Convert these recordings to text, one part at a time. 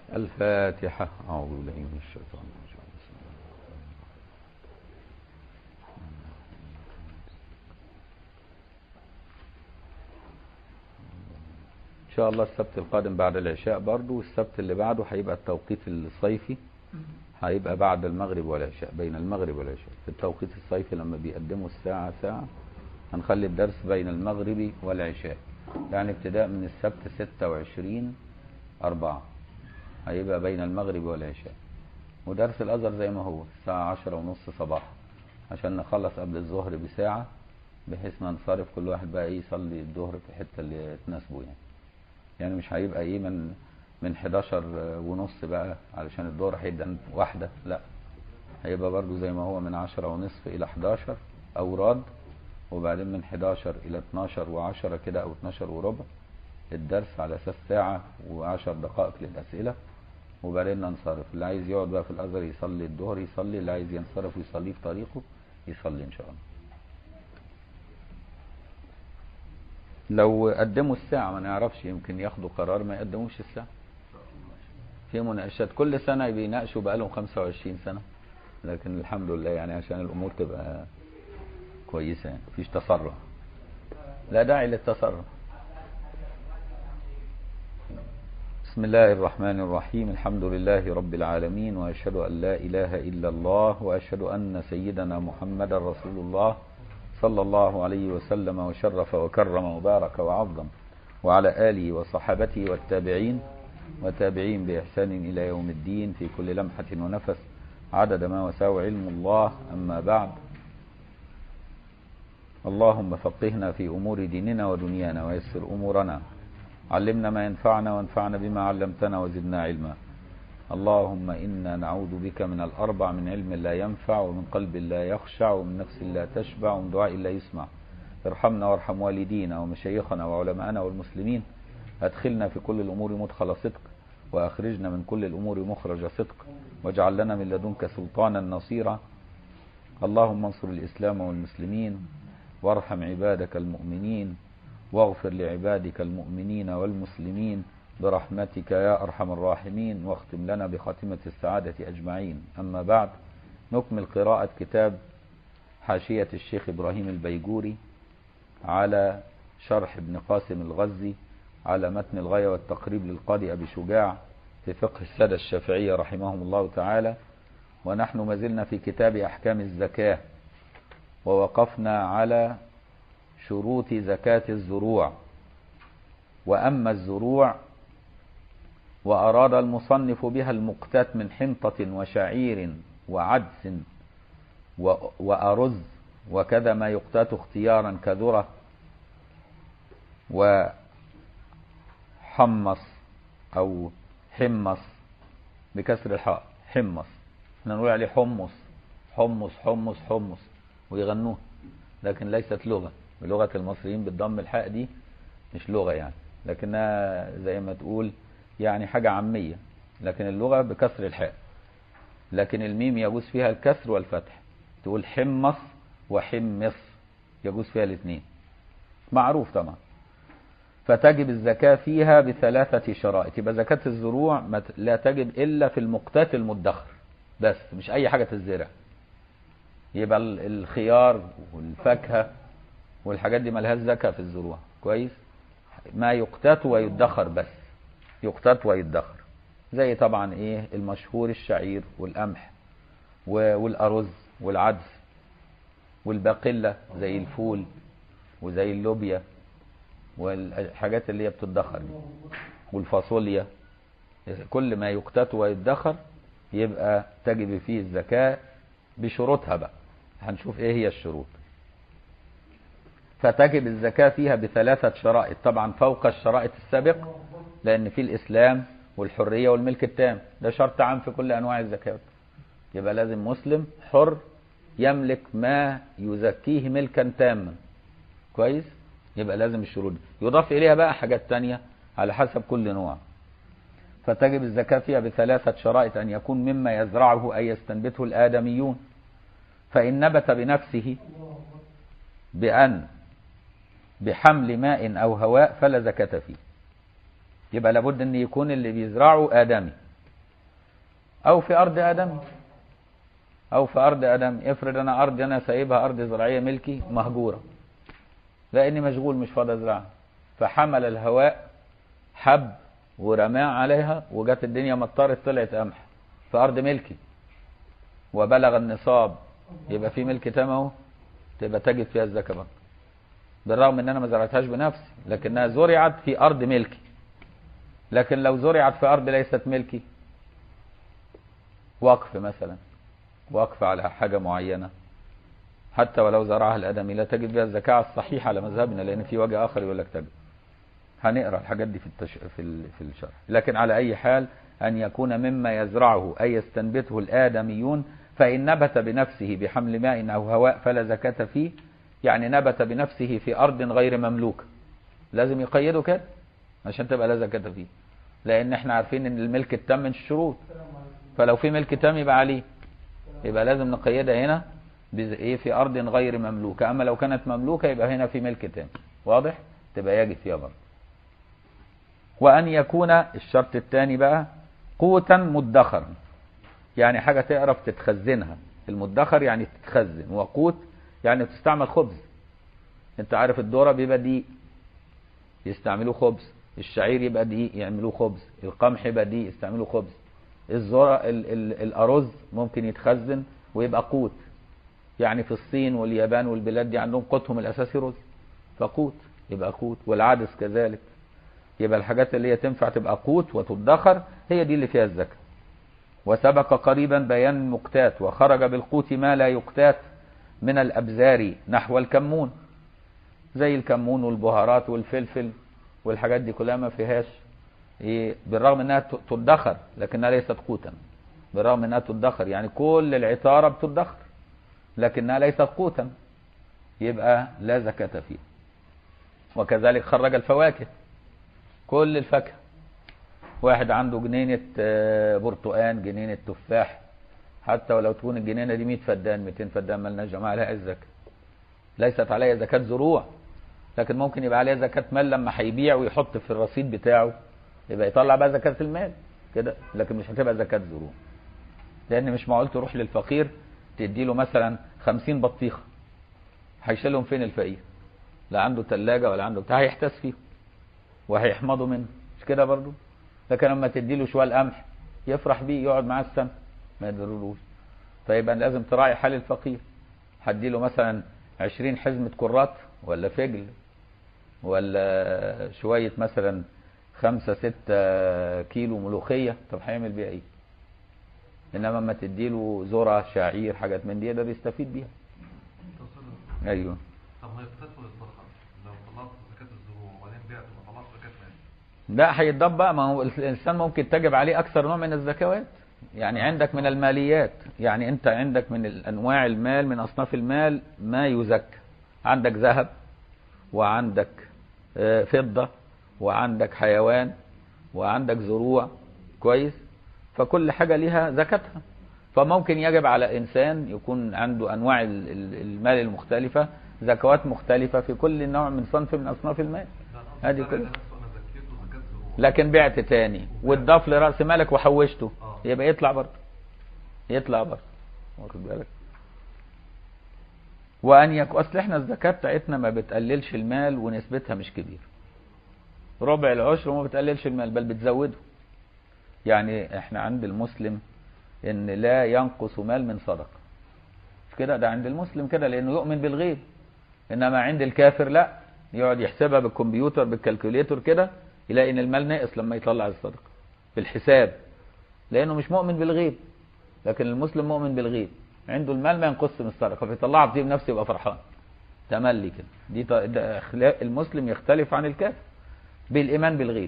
الفاتحة أعوذ بالله من الشيطان الرجيم بسم الله إن شاء الله السبت القادم بعد العشاء برضو والسبت اللي بعده هيبقى التوقيت الصيفي هيبقى بعد المغرب والعشاء بين المغرب والعشاء في التوقيت الصيفي لما بيقدموا الساعة ساعة هنخلي الدرس بين المغرب والعشاء يعني ابتداء من السبت 26 أربعة هيبقى بين المغرب والعشاء ودرس الأزهر زي ما هو الساعة عشرة ونص صباحا عشان نخلص قبل الظهر بساعة بحيث ننصرف كل واحد بقى ايه يصلي الظهر في الحتة اللي تناسبه يعني يعني مش هيبقى ايه من من 11 ونص بقى علشان الظهر هيبدا واحدة لا هيبقى برضو زي ما هو من 10 ونصف إلى 11 أوراد وبعدين من 11 إلى 12 و10 كده أو 12 وربع الدرس على أساس ساعة و10 دقائق للأسئلة وبعدين ننصرف اللي عايز يقعد بقى في الأزهر يصلي الظهر يصلي اللي عايز ينصرف ويصليه في طريقه يصلي إن شاء الله لو قدموا الساعة ما نعرفش يمكن ياخدوا قرار ما يقدموش الساعة في مناقشات كل سنة بيناقشوا بقى لهم 25 سنة لكن الحمد لله يعني عشان الأمور تبقى كويسة يعني مفيش تسرع لا داعي للتسرع بسم الله الرحمن الرحيم الحمد لله رب العالمين وأشهد أن لا إله إلا الله وأشهد أن سيدنا محمد رسول الله صلى الله عليه وسلم وشرف وكرم وبارك وعظم وعلى آله وصحابته والتابعين وتابعين بإحسان إلى يوم الدين في كل لمحة ونفس عدد ما وساو علم الله أما بعد اللهم فقهنا في أمور ديننا ودنيانا ويسر أمورنا علمنا ما ينفعنا وانفعنا بما علمتنا وزدنا علما اللهم إنا نعوذ بك من الأربع من علم لا ينفع ومن قلب لا يخشع ومن نفس لا تشبع ومن دعاء لا يسمع ارحمنا وارحم والدينا ومشايخنا وعلماءنا والمسلمين أدخلنا في كل الأمور مدخل صدق وأخرجنا من كل الأمور مخرج صدق واجعل لنا من لدنك سلطانا نصيرا اللهم انصر الإسلام والمسلمين وارحم عبادك المؤمنين واغفر لعبادك المؤمنين والمسلمين برحمتك يا أرحم الراحمين واختم لنا بخاتمة السعادة أجمعين أما بعد نكمل قراءة كتاب حاشية الشيخ إبراهيم البيجوري على شرح ابن قاسم الغزي على متن الغاية والتقريب للقاضي أبي شجاع في فقه السادة الشافعية رحمهم الله تعالى ونحن ما زلنا في كتاب أحكام الزكاة ووقفنا على شروط زكاة الزروع وأما الزروع وأراد المصنف بها المقتات من حنطة وشعير وعدس وأرز وكذا ما يقتات اختيارا كذرة وحمص أو حمص بكسر الحاء حمص احنا نقول عليه حمص حمص حمص حمص ويغنوه لكن ليست لغة بلغة المصريين بالضم الحاء دي مش لغة يعني لكنها زي ما تقول يعني حاجة عامية لكن اللغة بكسر الحاء لكن الميم يجوز فيها الكسر والفتح تقول حمص وحمص يجوز فيها الاثنين معروف طبعا فتجب الزكاة فيها بثلاثة شرائط يبقى زكاة الزروع لا تجب إلا في المقتات المدخر بس مش أي حاجة تزرع يبقى الخيار والفاكهة والحاجات دي ملهاش زكاة في الزروع كويس ما يقتات ويدخر بس يقتات ويدخر زي طبعا ايه المشهور الشعير والقمح والارز والعدس والباقلة زي الفول وزي اللوبيا والحاجات اللي هي بتدخر دي والفاصوليا كل ما يقتات ويدخر يبقى تجب فيه الزكاة بشروطها بقى هنشوف ايه هي الشروط فتجب الزكاة فيها بثلاثة شرائط طبعا فوق الشرائط السابقة لأن في الإسلام والحرية والملك التام ده شرط عام في كل أنواع الزكاة يبقى لازم مسلم حر يملك ما يزكيه ملكا تاما كويس يبقى لازم الشروط دي يضاف إليها بقى حاجات تانية على حسب كل نوع فتجب الزكاة فيها بثلاثة شرائط أن يكون مما يزرعه أي يستنبته الآدميون فإن نبت بنفسه بأن بحمل ماء أو هواء فلا زكاة فيه يبقى لابد أن يكون اللي بيزرعه آدمي او في ارض ادم او في ارض ادم افرض انا ارض انا سايبها ارض زراعيه ملكي مهجوره لاني مشغول مش فاضي ازرعها فحمل الهواء حب ورماه عليها وجت الدنيا مطرت طلعت قمح في ارض ملكي وبلغ النصاب يبقى في ملك تام اهو تبقى تجد فيها الزكاه برضه بالرغم ان انا ما زرعتهاش بنفسي لكنها زرعت في ارض ملكي لكن لو زرعت في ارض ليست ملكي وقف مثلا وقف على حاجه معينه حتى ولو زرعها الادمي لا تجد بها الزكاه الصحيحه على مذهبنا لان في وجه اخر يقول لك تجد هنقرا الحاجات دي في التش... في ال... في الشرح لكن على اي حال ان يكون مما يزرعه اي يستنبته الادميون فان نبت بنفسه بحمل ماء او هواء فلا زكاه فيه يعني نبت بنفسه في ارض غير مملوكه لازم يقيده كده عشان تبقى لا زكاه فيه لان احنا عارفين ان الملك التام من الشروط فلو في ملك تام يبقى عليه يبقى لازم نقيدها هنا بز... ايه في ارض غير مملوكه اما لو كانت مملوكه يبقى هنا في ملك تام واضح تبقى يجب فيها برضه وأن يكون الشرط الثاني بقى قوتا مدخرا يعني حاجة تعرف تتخزنها المدخر يعني تتخزن وقوت يعني تستعمل خبز انت عارف الذره بيبقى دقيق يستعملوه خبز الشعير يبقى دقيق يعملوه خبز القمح يبقى دقيق يستعملوه خبز الذره ال ال الارز ممكن يتخزن ويبقى قوت يعني في الصين واليابان والبلاد دي عندهم قوتهم الاساسي رز فقوت يبقى قوت والعدس كذلك يبقى الحاجات اللي هي تنفع تبقى قوت وتدخر هي دي اللي فيها الزكاة وسبق قريبا بيان المقتات وخرج بالقوت ما لا يقتات من الأبزار نحو الكمون زي الكمون والبهارات والفلفل والحاجات دي كلها ما فيهاش إيه بالرغم انها تدخر لكنها ليست قوتا بالرغم انها تدخر يعني كل العطارة بتدخر لكنها ليست قوتا يبقى لا زكاة فيها وكذلك خرج الفواكه كل الفاكهة واحد عنده جنينة برتقان جنينة تفاح حتى ولو تكون الجنينة دي 100 فدان 200 فدان مالناش جماعة عليها الزكاة ليست عليها زكاة زروع لكن ممكن يبقى عليها زكاة مال لما هيبيع ويحط في الرصيد بتاعه يبقى يطلع بقى زكاة المال كده لكن مش هتبقى زكاة زروع لأن مش معقول تروح للفقير تدي له مثلا 50 بطيخة هيشيلهم فين الفقير لا عنده ثلاجة ولا عنده بتاع هيحتاس فيهم وهيحمضوا منه مش كده برضو لكن لما تدي له شويه قمح يفرح بيه يقعد معاه السنه ما يضرلوش فيبقى لازم تراعي حال الفقير هدي له مثلا 20 حزمه كرات ولا فجل ولا شويه مثلا خمسة ستة كيلو ملوخية طب هيعمل بيها ايه انما لما تدي له ذره شعير حاجات من دي ده بيستفيد بيها ايوه طب ما يقتصر الصدقه لو طلعت زكاه الزروع وبعدين بعت ما طلعت زكاه مال لا هيتضاف بقى ما هو الانسان ممكن تجب عليه اكثر نوع من الزكوات يعني عندك من الماليات يعني انت عندك من انواع المال من اصناف المال ما يزكى عندك ذهب وعندك آه، فضة وعندك حيوان وعندك زروع كويس فكل حاجة ليها زكاتها فممكن يجب على انسان يكون عنده انواع ال- ال- المال المختلفة زكوات مختلفة في كل نوع من صنف من اصناف المال ده الأصل هذه بتاعي كلها. نفسه انا زكيته زكاه زروع لكن بعت تاني واتضاف لراس مالك وحوشته آه. يبقى يطلع برضه يطلع برضه واخد بالك وان يكون اصل احنا الزكاه بتاعتنا ما بتقللش المال ونسبتها مش كبيره ربع العشر وما بتقللش المال بل بتزوده يعني احنا عند المسلم ان لا ينقص مال من صدقه مش كده ده عند المسلم كده لانه يؤمن بالغيب انما عند الكافر لا يقعد يحسبها بالكمبيوتر بالكالكوليتر كده يلاقي ان المال ناقص لما يطلع الصدقه بالحساب لانه مش مؤمن بالغيب لكن المسلم مؤمن بالغيب عنده المال ما ينقص من الصدقه فيطلعها بطيب نفسه يبقى فرحان تملي كده دي ط- ده اخلاق المسلم يختلف عن الكافر بالايمان بالغيب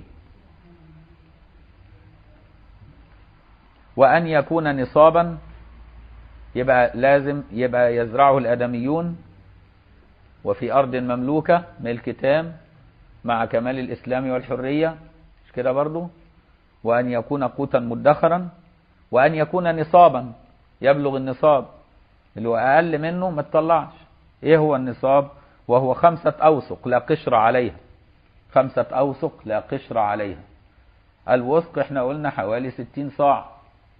وان يكون نصابا يبقى لازم يبقى يزرعه الادميون وفي ارض مملوكه ملك تام مع كمال الاسلام والحريه مش كده برضو وان يكون قوتا مدخرا وان يكون نصابا يبلغ النصاب اللي هو اقل منه ما تطلعش ايه هو النصاب وهو خمسة اوسق لا قشر عليها خمسة اوسق لا قشر عليها الوسق احنا قلنا حوالي ستين صاع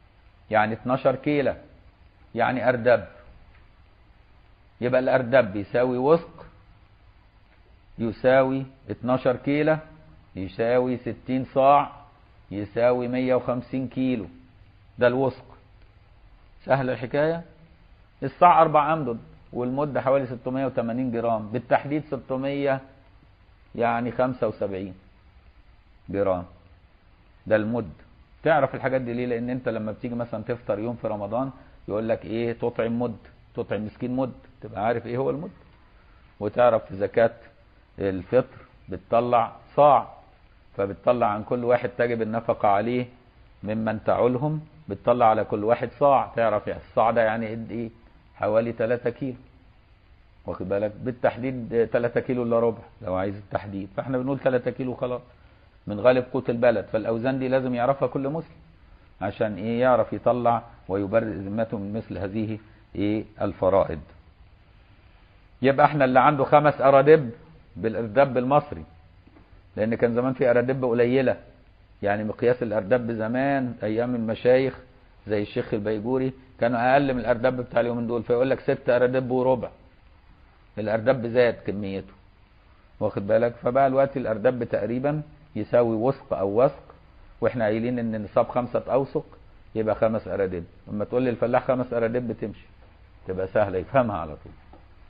يعني 12 كيلة يعني أردب يبقى الأردب يساوي وسق يساوي 12 كيلة يساوي 60 صاع يساوي 150 كيلو ده الوسق سهل الحكاية الصاع أربع أمدد والمدة حوالي 680 جرام بالتحديد 600 يعني 75 جرام ده المد تعرف الحاجات دي ليه لان انت لما بتيجي مثلا تفطر يوم في رمضان يقول لك ايه تطعم مد تطعم مسكين مد تبقى عارف ايه هو المد وتعرف في زكاة الفطر بتطلع صاع فبتطلع عن كل واحد تجب النفقة عليه ممن تعولهم بتطلع على كل واحد صاع تعرف يعني الصاع ده يعني قد ايه حوالي 3 كيلو واخد بالك بالتحديد 3 كيلو الا ربع لو عايز التحديد فاحنا بنقول 3 كيلو خلاص من غالب قوت البلد فالاوزان دي لازم يعرفها كل مسلم عشان ايه يعرف يطلع ويبرئ ذمته من مثل هذه ايه الفرائض يبقى احنا اللي عنده خمس اراضب بالاردب المصري لان كان زمان في اراضب قليله يعني مقياس الاردب زمان ايام المشايخ زي الشيخ البيجوري كانوا اقل من الاردب بتاع اليومين دول فيقول لك ست اراضب وربع الاردب زاد كميته واخد بالك فبقى الوقت الاردب تقريبا يساوي وسق او وسق واحنا قايلين ان نصاب خمسة اوسق يبقى خمس اراضب لما تقول لي الفلاح خمس اراضب بتمشي تبقى سهلة يفهمها على طول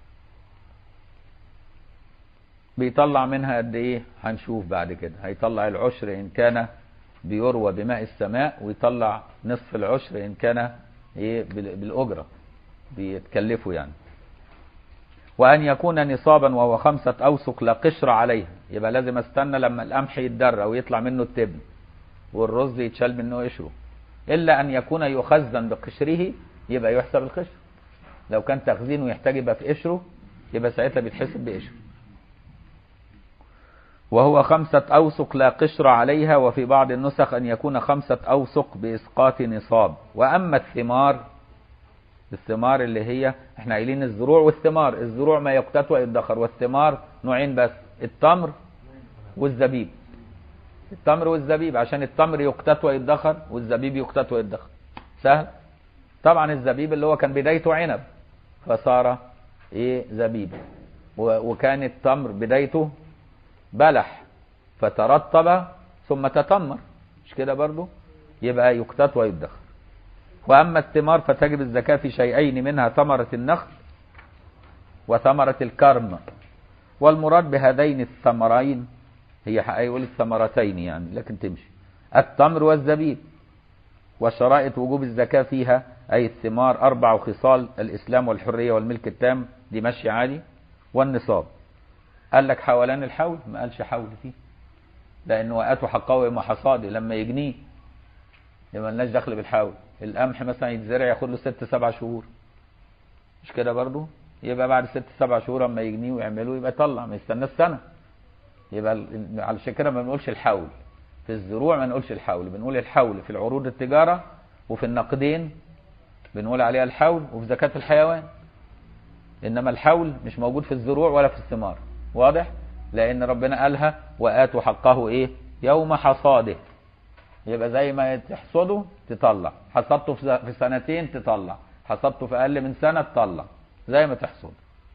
بيطلع منها قد ايه هنشوف بعد كده هيطلع العشر ان كان بيروى بماء السماء ويطلع نصف العشر ان كان ايه بالاجره بيتكلفوا يعني وأن يكون نصابا وهو خمسة أوسق لا قشر عليها يبقى لازم استنى لما القمح يتدرى ويطلع منه التبن والرز يتشال منه قشره إلا أن يكون يخزن بقشره يبقى يحسب القشر لو كان تخزينه يحتاج يبقى في قشره يبقى ساعتها بيتحسب بقشره وهو خمسة أوسق لا قشر عليها وفي بعض النسخ أن يكون خمسة أوسق بإسقاط نصاب وأما الثمار الثمار اللي هي احنا قايلين الزروع والثمار الزروع ما يقتات ويدخر والثمار نوعين بس التمر والزبيب التمر والزبيب عشان التمر يقتات ويدخر والزبيب يقتات ويدخر سهل طبعا الزبيب اللي هو كان بدايته عنب فصار ايه زبيب وكان التمر بدايته بلح فترطب ثم تتمر مش كده برضو يبقى يقتات ويدخر وأما الثمار فتجب الزكاة في شيئين منها ثمرة النخل وثمرة الكرم والمراد بهذين الثمرين هي هيقول الثمرتين يعني لكن تمشي التمر والزبيب وشرائط وجوب الزكاة فيها أي الثمار أربع خصال الإسلام والحرية والملك التام دي ماشي عادي والنصاب قال لك حولان الحول ما قالش حول فيه لأنه وقاته حقه يوم حصاده لما يجنيه يبقى ملناش دخل بالحول القمح مثلا يتزرع ياخد له ست سبع شهور مش كده برضو يبقى بعد ست سبع شهور اما يجنيه ويعملوه يبقى يطلع ما يستناش سنه يبقى علشان كده ما بنقولش الحول في الزروع ما نقولش الحول بنقول الحول في العروض التجاره وفي النقدين بنقول عليها الحول وفي زكاه الحيوان انما الحول مش موجود في الزروع ولا في الثمار واضح لان ربنا قالها واتوا حقه ايه يوم حصاده يبقى زي ما تحصده تطلع حصدته في سنتين تطلع حصدته في اقل من سنه تطلع زي ما تحصد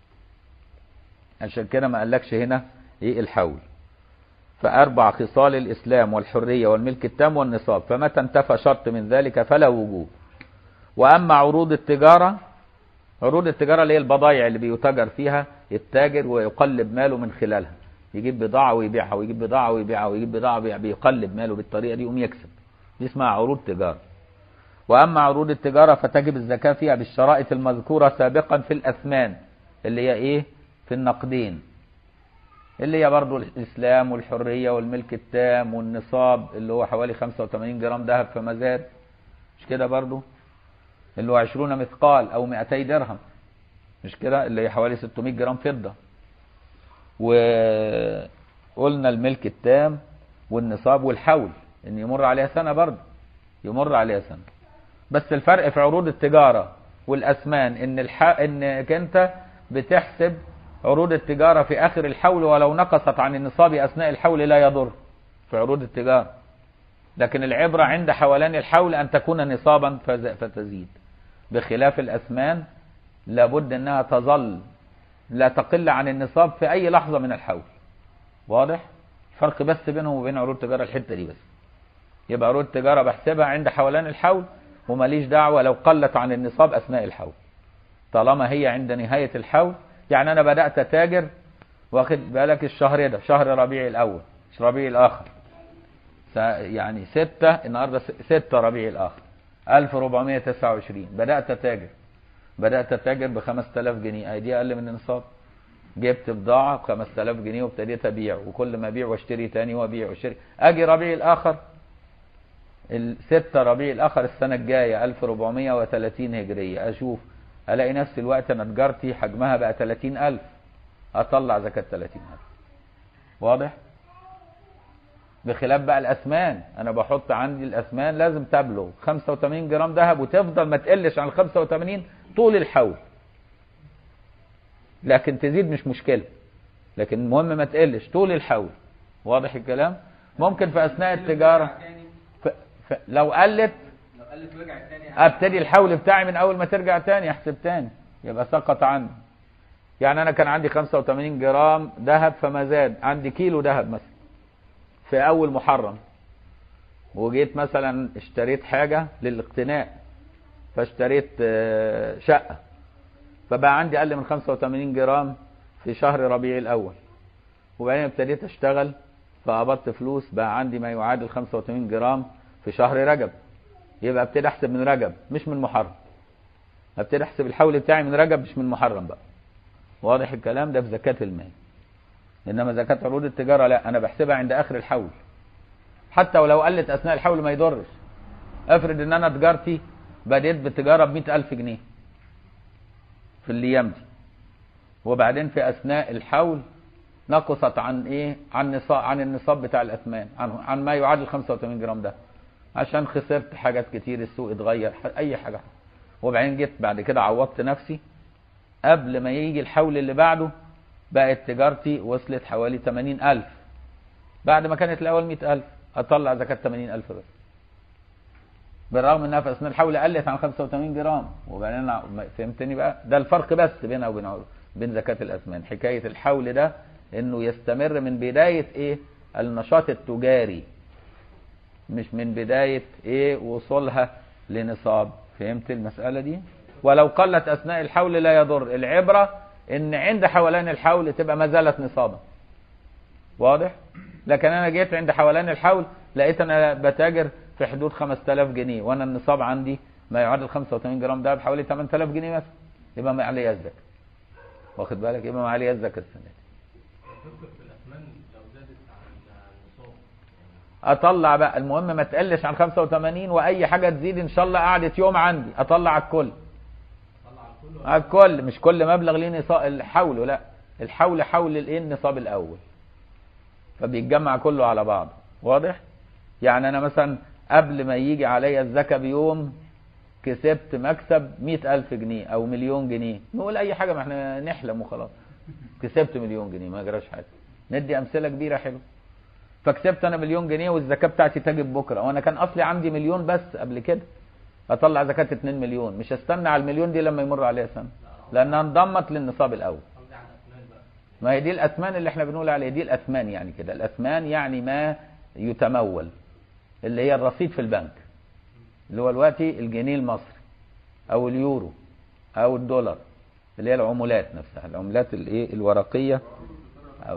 عشان كده ما قالكش هنا ايه الحول فاربع خصال الاسلام والحريه والملك التام والنصاب فمتى انتفى شرط من ذلك فلا وجوب واما عروض التجاره عروض التجاره اللي هي البضائع اللي بيتاجر فيها التاجر ويقلب ماله من خلالها يجيب بضاعة ويبيعها ويجيب بضاعة ويبيعها ويجيب بضاعة ويبيعها بيقلب ماله بالطريقة دي يقوم يكسب دي اسمها عروض تجارة وأما عروض التجارة فتجب الزكاة فيها بالشرائط المذكورة سابقا في الأثمان اللي هي إيه في النقدين اللي هي برضو الإسلام والحرية والملك التام والنصاب اللي هو حوالي 85 جرام ذهب فما زاد مش كده برضو اللي هو 20 مثقال أو 200 درهم مش كده اللي هي حوالي 600 جرام فضة وقلنا الملك التام والنصاب والحول ان يمر عليها سنة برضه يمر عليها سنة بس الفرق في عروض التجارة والاسمان ان الح... انك انت بتحسب عروض التجارة في اخر الحول ولو نقصت عن النصاب اثناء الحول لا يضر في عروض التجارة لكن العبرة عند حولان الحول أن تكون نصابا فز- فتزيد بخلاف الأثمان لابد أنها تظل لا تقل عن النصاب في أي لحظة من الحول واضح؟ فرق بس بينهم وبين عروض التجارة الحتة دي بس يبقى عروض التجارة بحسبها عند حولان الحول وماليش دعوة لو قلت عن النصاب أثناء الحول طالما هي عند نهاية الحول يعني أنا بدأت أتاجر واخد بالك الشهر ده شهر ربيع الأول مش ربيع الآخر س- يعني ستة النهاردة س- ستة ربيع الآخر 1429 بدأت أتاجر بدأت أتاجر ب 5000 جنيه أي دي أقل من النصاب جبت بضاعة ب 5000 جنيه وابتديت أبيع وكل ما أبيع واشتري تاني وأبيع واشتري أجي ربيع الآخر الستة ربيع الآخر السنة الجاية 1430 هجرية أشوف ألاقي نفس الوقت أنا تجارتي حجمها بقى 30000 أطلع زكاة 30000 واضح؟ بخلاف بقى الأثمان أنا بحط عندي الأثمان لازم تبلغ 85 جرام ذهب وتفضل ما تقلش عن 85 طول الحول لكن تزيد مش مشكلة لكن المهم ما تقلش طول الحول واضح الكلام؟ ممكن في أثناء التجارة ف... ف... لو قلت لو قلت رجع تاني ابتدي الحول بتاعي من اول ما ترجع تاني احسب تاني يبقى سقط عني يعني انا كان عندي 85 جرام ذهب فما زاد عندي كيلو ذهب مثلا في اول محرم وجيت مثلا اشتريت حاجة للاقتناء فاشتريت آه، شقة فبقى عندي اقل من 85 جرام في شهر ربيع الاول وبعدين ابتديت اشتغل فقبضت فلوس بقى عندي ما يعادل 85 جرام في شهر رجب يبقى ابتدي احسب من رجب مش من محرم ابتدي احسب الحول بتاعي من رجب مش من محرم بقى واضح الكلام ده في زكاة المال انما زكاة عروض التجارة لا انا بحسبها عند اخر الحول حتى ولو قلت اثناء الحول ما يضرش افرض ان انا تجارتي بديت بالتجارة ب ألف جنيه في الايام دي وبعدين في اثناء الحول نقصت عن ايه عن نصاب عن النصاب بتاع الاثمان عن عن ما يعادل 85 جرام ده عشان خسرت حاجات كتير السوق اتغير ح- اي حاجه وبعدين جيت بعد كده عوضت نفسي قبل ما يجي الحول اللي بعده بقت تجارتي وصلت حوالي 80000 بعد ما كانت الاول 100000 اطلع زكاه 80000 بس بالرغم انها في اثناء الحول قلت عن 85 جرام وبعدين أنا فهمتني بقى ده الفرق بس بينها وبين عروض بين زكاه الاثمان حكايه الحول ده انه يستمر من بدايه ايه النشاط التجاري مش من بداية ايه وصولها لنصاب فهمت المسألة دي ولو قلت اثناء الحول لا يضر العبرة ان عند حولان الحول تبقى ما زالت نصابا واضح لكن انا جيت عند حولان الحول لقيت انا بتاجر في حدود 5000 جنيه وانا النصاب عندي ما يعادل 85 جرام ده بحوالي 8000 جنيه مثلا يبقى ما عليها الزكاة واخد بالك يبقى ما عليها الزكاة السنة دي دكتور في الأثمان لو زادت عن النصاب اطلع بقى المهم ما تقلش عن 85 واي حاجه تزيد ان شاء الله قعدت يوم عندي اطلع على الكل طلع على الكل على الكل مش كل مبلغ ليه نصاب الحول لا الحول حول الايه النصاب الاول فبيتجمع كله على بعض واضح يعني انا مثلا قبل ما يجي عليا الزكاه بيوم كسبت مكسب مئة ألف جنيه أو مليون جنيه نقول أي حاجة ما احنا نحلم وخلاص كسبت مليون جنيه ما جراش حاجة ندي أمثلة كبيرة حلوة فكسبت انا مليون جنيه والزكاه بتاعتي تجب بكره وانا كان اصلي عندي مليون بس قبل كده اطلع زكاه 2 مليون مش استنى على المليون دي لما يمر عليها سنه لانها انضمت للنصاب الاول قصدي على الأثمان بقى ما هي دي الاثمان اللي احنا بنقول عليها دي الاثمان يعني كده الاثمان يعني ما يتمول اللي هي الرصيد في البنك اللي هو دلوقتي الجنيه المصري او اليورو او الدولار اللي هي العملات نفسها العملات الايه الورقيه أو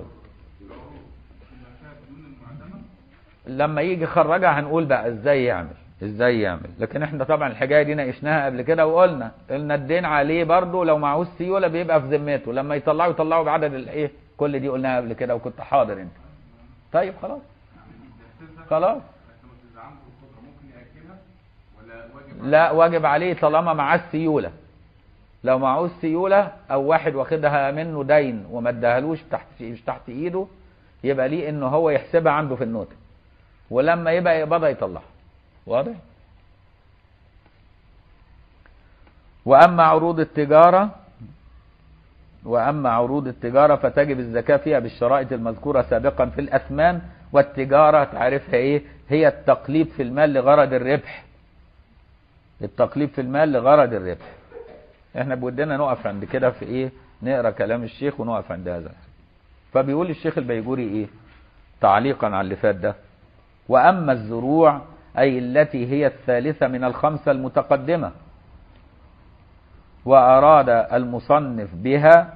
لما يجي يخرجها هنقول بقى ازاي يعمل ازاي يعمل لكن احنا طبعا الحكايه دي ناقشناها قبل كده وقلنا قلنا الدين عليه برضه لو معهوش سيوله بيبقى في ذمته لما يطلعوا يطلعوا بعدد الايه كل دي قلناها قبل كده وكنت حاضر انت طيب خلاص خلاص لا واجب عليه طالما معاه السيوله لو معهوش سيوله او واحد واخدها منه دين وما اداهالوش تحت مش تحت ايده يبقى ليه انه هو يحسبها عنده في النوتة ولما يبقى يقبضها يطلعها واضح واما عروض التجاره وأما عروض التجارة فتجب الزكاة فيها بالشرائط المذكورة سابقا في الأثمان والتجارة تعرفها إيه هي التقليب في المال لغرض الربح التقليب في المال لغرض الربح احنا بودنا نقف عند كده في ايه نقرا كلام الشيخ ونقف عند هذا فبيقول الشيخ البيجوري ايه تعليقا على اللي فات ده واما الزروع اي التي هي الثالثه من الخمسه المتقدمه واراد المصنف بها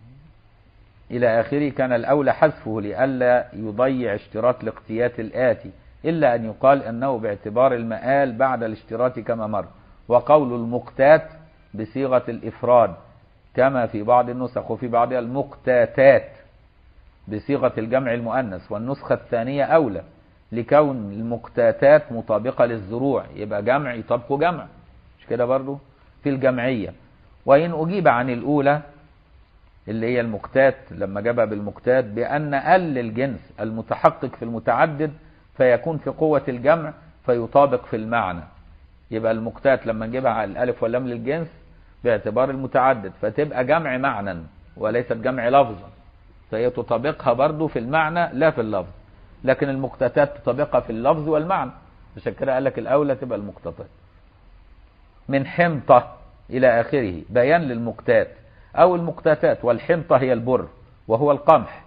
الى اخره كان الاولى حذفه لئلا يضيع اشتراط الاقتيات الاتي الا ان يقال انه باعتبار المآل بعد الاشتراط كما مر وقول المقتات بصيغه الافراد كما في بعض النسخ وفي بعضها المقتاتات بصيغه الجمع المؤنث والنسخه الثانيه اولى لكون المقتاتات مطابقه للزروع يبقى جمع يطابقه جمع مش كده برضو في الجمعيه وان اجيب عن الاولى اللي هي المقتات لما جابها بالمقتات بأن أل الجنس المتحقق في المتعدد فيكون في قوة الجمع فيطابق في المعنى يبقى المقتات لما نجيبها على الألف واللام للجنس باعتبار المتعدد فتبقى جمع معنى وليست جمع لفظا فهي تطابقها برضو في المعنى لا في اللفظ لكن المقتاتات تطابقها في اللفظ والمعنى عشان كده قال لك الأولى تبقى المقتطات من حنطة إلى آخره بيان للمقتات أو المقتاتات والحنطة هي البر وهو القمح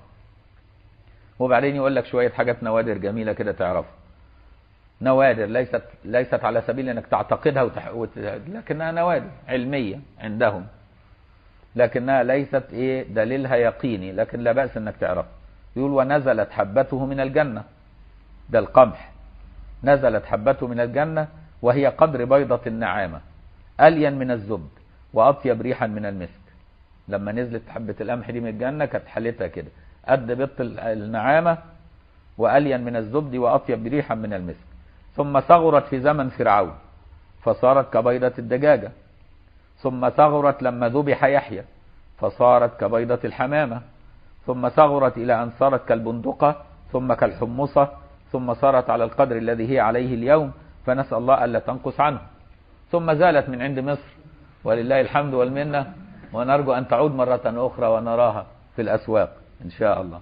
وبعدين يقول لك شوية حاجات نوادر جميلة كده تعرفها نوادر ليست ليست على سبيل انك تعتقدها وتح... وت... لكنها نوادر علمية عندهم لكنها ليست ايه دليلها يقيني لكن لا بأس انك تعرفها يقول ونزلت حبته من الجنة ده القمح نزلت حبته من الجنة وهي قدر بيضة النعامة ألين من الزبد وأطيب ريحا من المسك لما نزلت حبة القمح دي من الجنة كانت حالتها كده قد بيض النعامة وألين من الزبد وأطيب ريحا من المسك ثم صغرت في زمن فرعون فصارت كبيضة الدجاجة ثم صغرت لما ذبح يحيى فصارت كبيضة الحمامة ثم صغرت إلى أن صارت كالبندقة ثم كالحمصة ثم صارت على القدر الذي هي عليه اليوم فنسأل الله ألا تنقص عنه ثم زالت من عند مصر ولله الحمد والمنة ونرجو أن تعود مرة أخرى ونراها في الأسواق إن شاء الله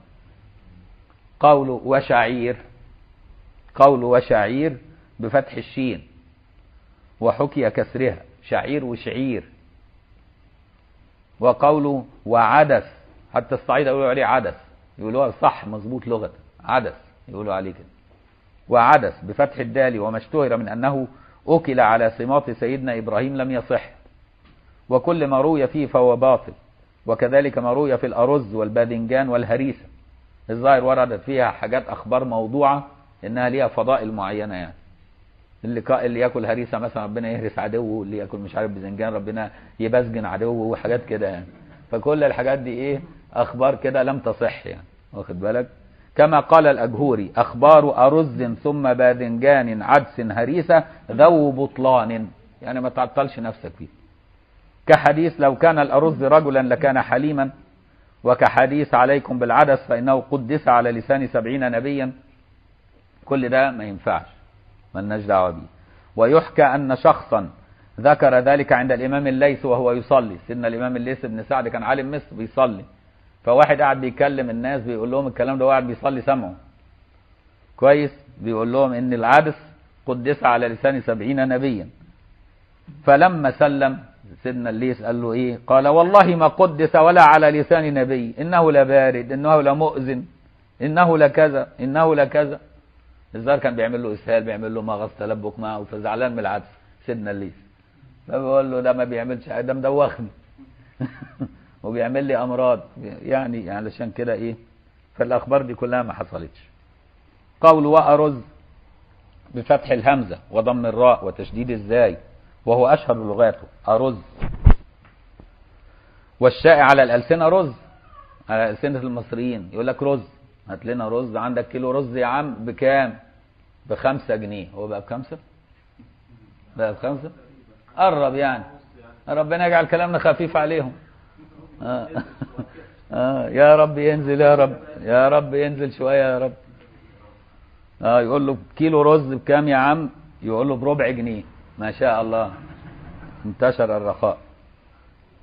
قول وشعير قول وشعير بفتح الشين وحكي كسرها شعير وشعير وقوله وعدس حتى الصعيد يقولوا عليه عدس يقولوها صح مظبوط لغة عدس يقولوا عليه كده وعدس بفتح الدال وما اشتهر من أنه أكل على سماط سيدنا إبراهيم لم يصح وكل ما روي فيه فهو باطل وكذلك ما روي في الأرز والباذنجان والهريسة الظاهر وردت فيها حاجات أخبار موضوعة إنها ليها فضائل معينة يعني اللي كا... اللي ياكل هريسة مثلا ربنا يهرس عدوه اللي ياكل مش عارف باذنجان ربنا يبسجن عدوه وحاجات كده يعني فكل الحاجات دي ايه أخبار كده لم تصح يعني واخد بالك كما قال الأجهوري أخبار أرز ثم باذنجان عدس هريسة ذو بطلان يعني ما تعطلش نفسك فيه كحديث لو كان الأرز رجلا لكان حليما وكحديث عليكم بالعدس فإنه قدس على لسان سبعين نبيا كل ده ما ينفعش ملناش دعوة بيه ويحكى أن شخصا ذكر ذلك عند الإمام الليث وهو يصلي سيدنا الإمام الليث بن سعد كان عالم مصر بيصلي فواحد قاعد بيكلم الناس بيقول لهم الكلام ده وقاعد بيصلي سمعه كويس بيقول لهم ان العدس قدس على لسان سبعين نبيا فلما سلم سيدنا الليث قال له ايه قال والله ما قدس ولا على لسان نبي انه لبارد انه لمؤذن انه لكذا انه لكذا الظاهر كان بيعمل له اسهال بيعمل له مغص تلبك معه فزعلان من العدس سيدنا الليث فبيقول له ده ما بيعملش حاجه ده مدوخني وبيعمل لي امراض يعني علشان كده ايه فالاخبار دي كلها ما حصلتش قول وارز بفتح الهمزه وضم الراء وتشديد الزاي وهو اشهر لغاته ارز والشائع على الالسنه رز على السنه المصريين يقول لك رز هات لنا رز عندك كيلو رز يا عم بكام بخمسة جنيه هو بقى بخمسة بقى بخمسة قرب يعني ربنا يجعل كلامنا خفيف عليهم آه. آه. يا رب ينزل يا رب يا رب ينزل شوية يا رب اه يقول له كيلو رز بكام يا عم يقول له بربع جنيه ما شاء الله انتشر الرخاء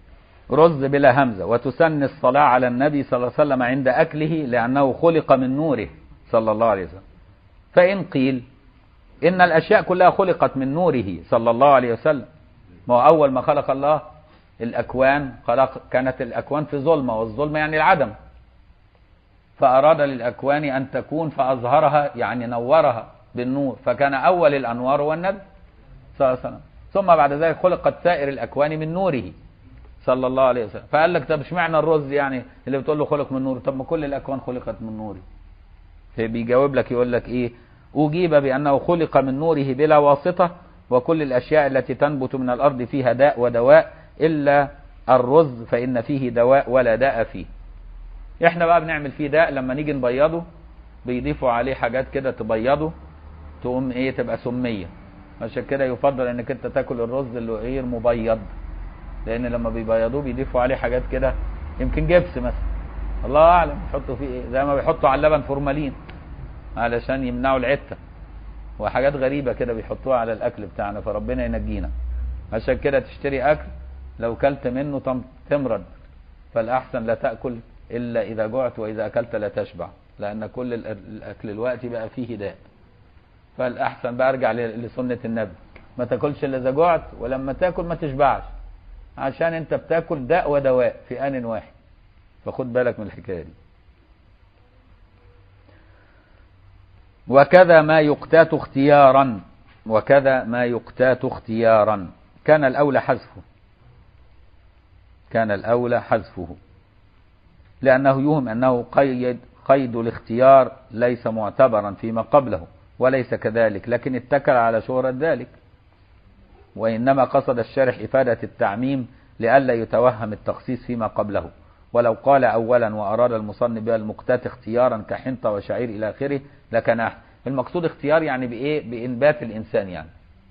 رز بلا همزة وتسن الصلاة على النبي صلى الله عليه وسلم عند أكله لأنه خلق من نوره صلى الله عليه وسلم فإن قيل إن الأشياء كلها خلقت من نوره صلى الله عليه وسلم ما هو أول ما خلق الله الأكوان خلق كانت الأكوان في ظلمة والظلمة يعني العدم فأراد للأكوان أن تكون فأظهرها يعني نورها بالنور فكان أول الأنوار هو النبي صلى الله عليه وسلم ثم بعد ذلك خلقت سائر الأكوان من نوره صلى الله عليه وسلم فقال لك طب اشمعنى الرز يعني اللي بتقول له خلق من نور طب ما كل الأكوان خلقت من نوره فبيجاوب لك يقول لك إيه أجيب بأنه خلق من نوره بلا واسطة وكل الأشياء التي تنبت من الأرض فيها داء ودواء إلا الرز فإن فيه دواء ولا داء فيه احنا بقى بنعمل فيه داء لما نيجي نبيضه بيضيفوا عليه حاجات كده تبيضه تقوم ايه تبقى سميه عشان كده يفضل انك انت تاكل الرز اللي غير مبيض لان لما بيبيضوه بيضيفوا عليه حاجات كده يمكن جبس مثلا الله اعلم يحطوا فيه ايه زي ما بيحطوا على اللبن فورمالين علشان يمنعوا العته وحاجات غريبه كده بيحطوها على الاكل بتاعنا فربنا ينجينا عشان كده تشتري اكل لو كلت منه تم- تمرض فالاحسن لا تاكل الا اذا جعت واذا اكلت لا تشبع لان كل ال- الاكل الوقت بقى فيه داء فالاحسن بقى ارجع ل- لسنه النبي ما تاكلش الا اذا جعت ولما تاكل ما تشبعش عشان انت بتاكل داء ودواء في ان واحد فخد بالك من الحكايه دي وكذا ما يقتات اختيارا وكذا ما يقتات اختيارا كان الاولى حذفه كان الاولى حذفه لانه يوهم انه قيد قيد الاختيار ليس معتبرا فيما قبله وليس كذلك لكن اتكل على شهرة ذلك وإنما قصد الشارح إفادة التعميم لئلا يتوهم التخصيص فيما قبله ولو قال أولا وأراد المصنف بها المقتات اختيارا كحنطة وشعير إلى آخره لكان أحسن المقصود اختيار يعني بإيه بإنبات الإنسان يعني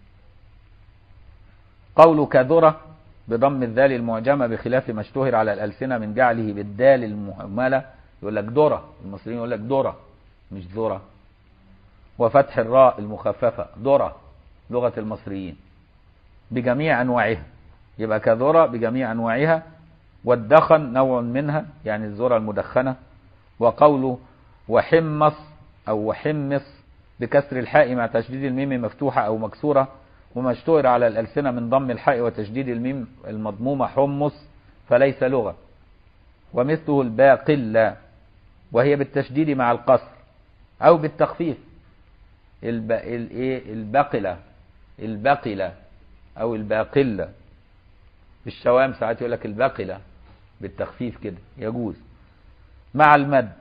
قول كذرة بضم الذال المعجمة بخلاف ما اشتهر على الألسنة من جعله بالدال المهملة يقول لك ذرة المصريين يقول لك ذرة مش ذرة وفتح الراء المخففة ذرة لغة المصريين بجميع أنواعها يبقى كذرة بجميع أنواعها والدخن نوع منها يعني الذرة المدخنة وقوله وحمص أو وحمص بكسر الحاء مع تشديد الميم مفتوحة أو مكسورة وما اشتهر على الألسنة من ضم الحاء وتشديد الميم المضمومة حمص فليس لغة ومثله الباقلة وهي بالتشديد مع القصر أو بالتخفيف الب... الايه البقلة البقلة أو الباقلة الشوام ساعات يقول لك الباقلة بالتخفيف كده يجوز مع المد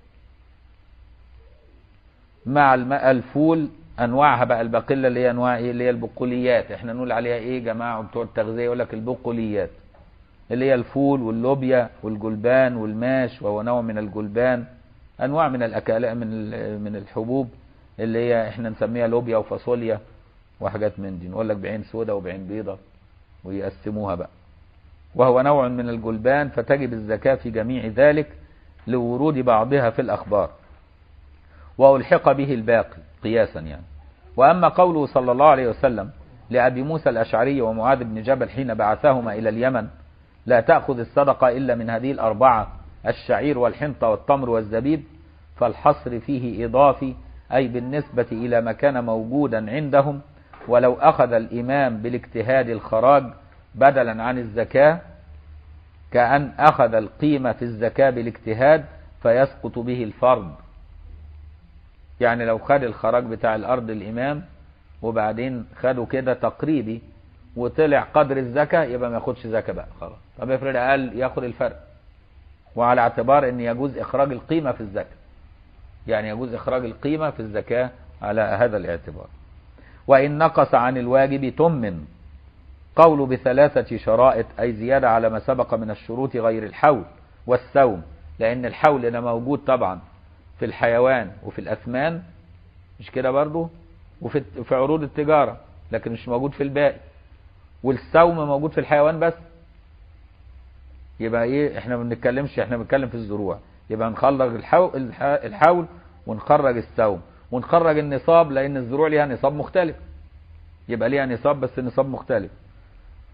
مع الم... الفول انواعها بقى البقله اللي هي انواع ايه اللي هي البقوليات احنا نقول عليها ايه جماعه بتوع التغذيه يقول لك البقوليات اللي هي الفول واللوبيا والجلبان والماش وهو نوع من الجلبان انواع من الاكل من ال- من الحبوب اللي هي احنا نسميها لوبيا وفاصوليا وحاجات من دي نقول لك بعين سودا وبعين بيضة ويقسموها بقى وهو نوع من الجلبان فتجب الزكاة في جميع ذلك لورود بعضها في الأخبار وألحق به الباقي قياسا يعني وأما قوله صلى الله عليه وسلم لأبي موسى الأشعري ومعاذ بن جبل حين بعثهما إلى اليمن لا تأخذ الصدقة إلا من هذه الأربعة الشعير والحنطة والتمر والزبيب فالحصر فيه إضافي أي بالنسبة إلى ما كان موجودا عندهم ولو أخذ الإمام بالاجتهاد الخراج بدلا عن الزكاة كأن أخذ القيمة في الزكاة بالاجتهاد فيسقط به الفرض يعني لو خد الخراج بتاع الأرض الإمام وبعدين خده كده تقريبي وطلع قدر الزكاة يبقى ما ياخدش زكاة بقى خلاص طب افرض قال ياخد الفرق وعلى اعتبار ان يجوز اخراج القيمة في الزكاة يعني يجوز اخراج القيمة في الزكاة على هذا الاعتبار وان نقص عن الواجب تمن قول بثلاثة شرائط اي زيادة على ما سبق من الشروط غير الحول والسوم لان الحول ده موجود طبعا في الحيوان وفي الاثمان مش كده برضو وفي في عروض التجارة لكن مش موجود في الباقي والسوم موجود في الحيوان بس يبقى ايه احنا ما بنتكلمش احنا بنتكلم في الزروع يبقى نخرج الحول, الحول ونخرج السوم ونخرج النصاب لان الزروع ليها نصاب مختلف يبقى ليها نصاب بس نصاب مختلف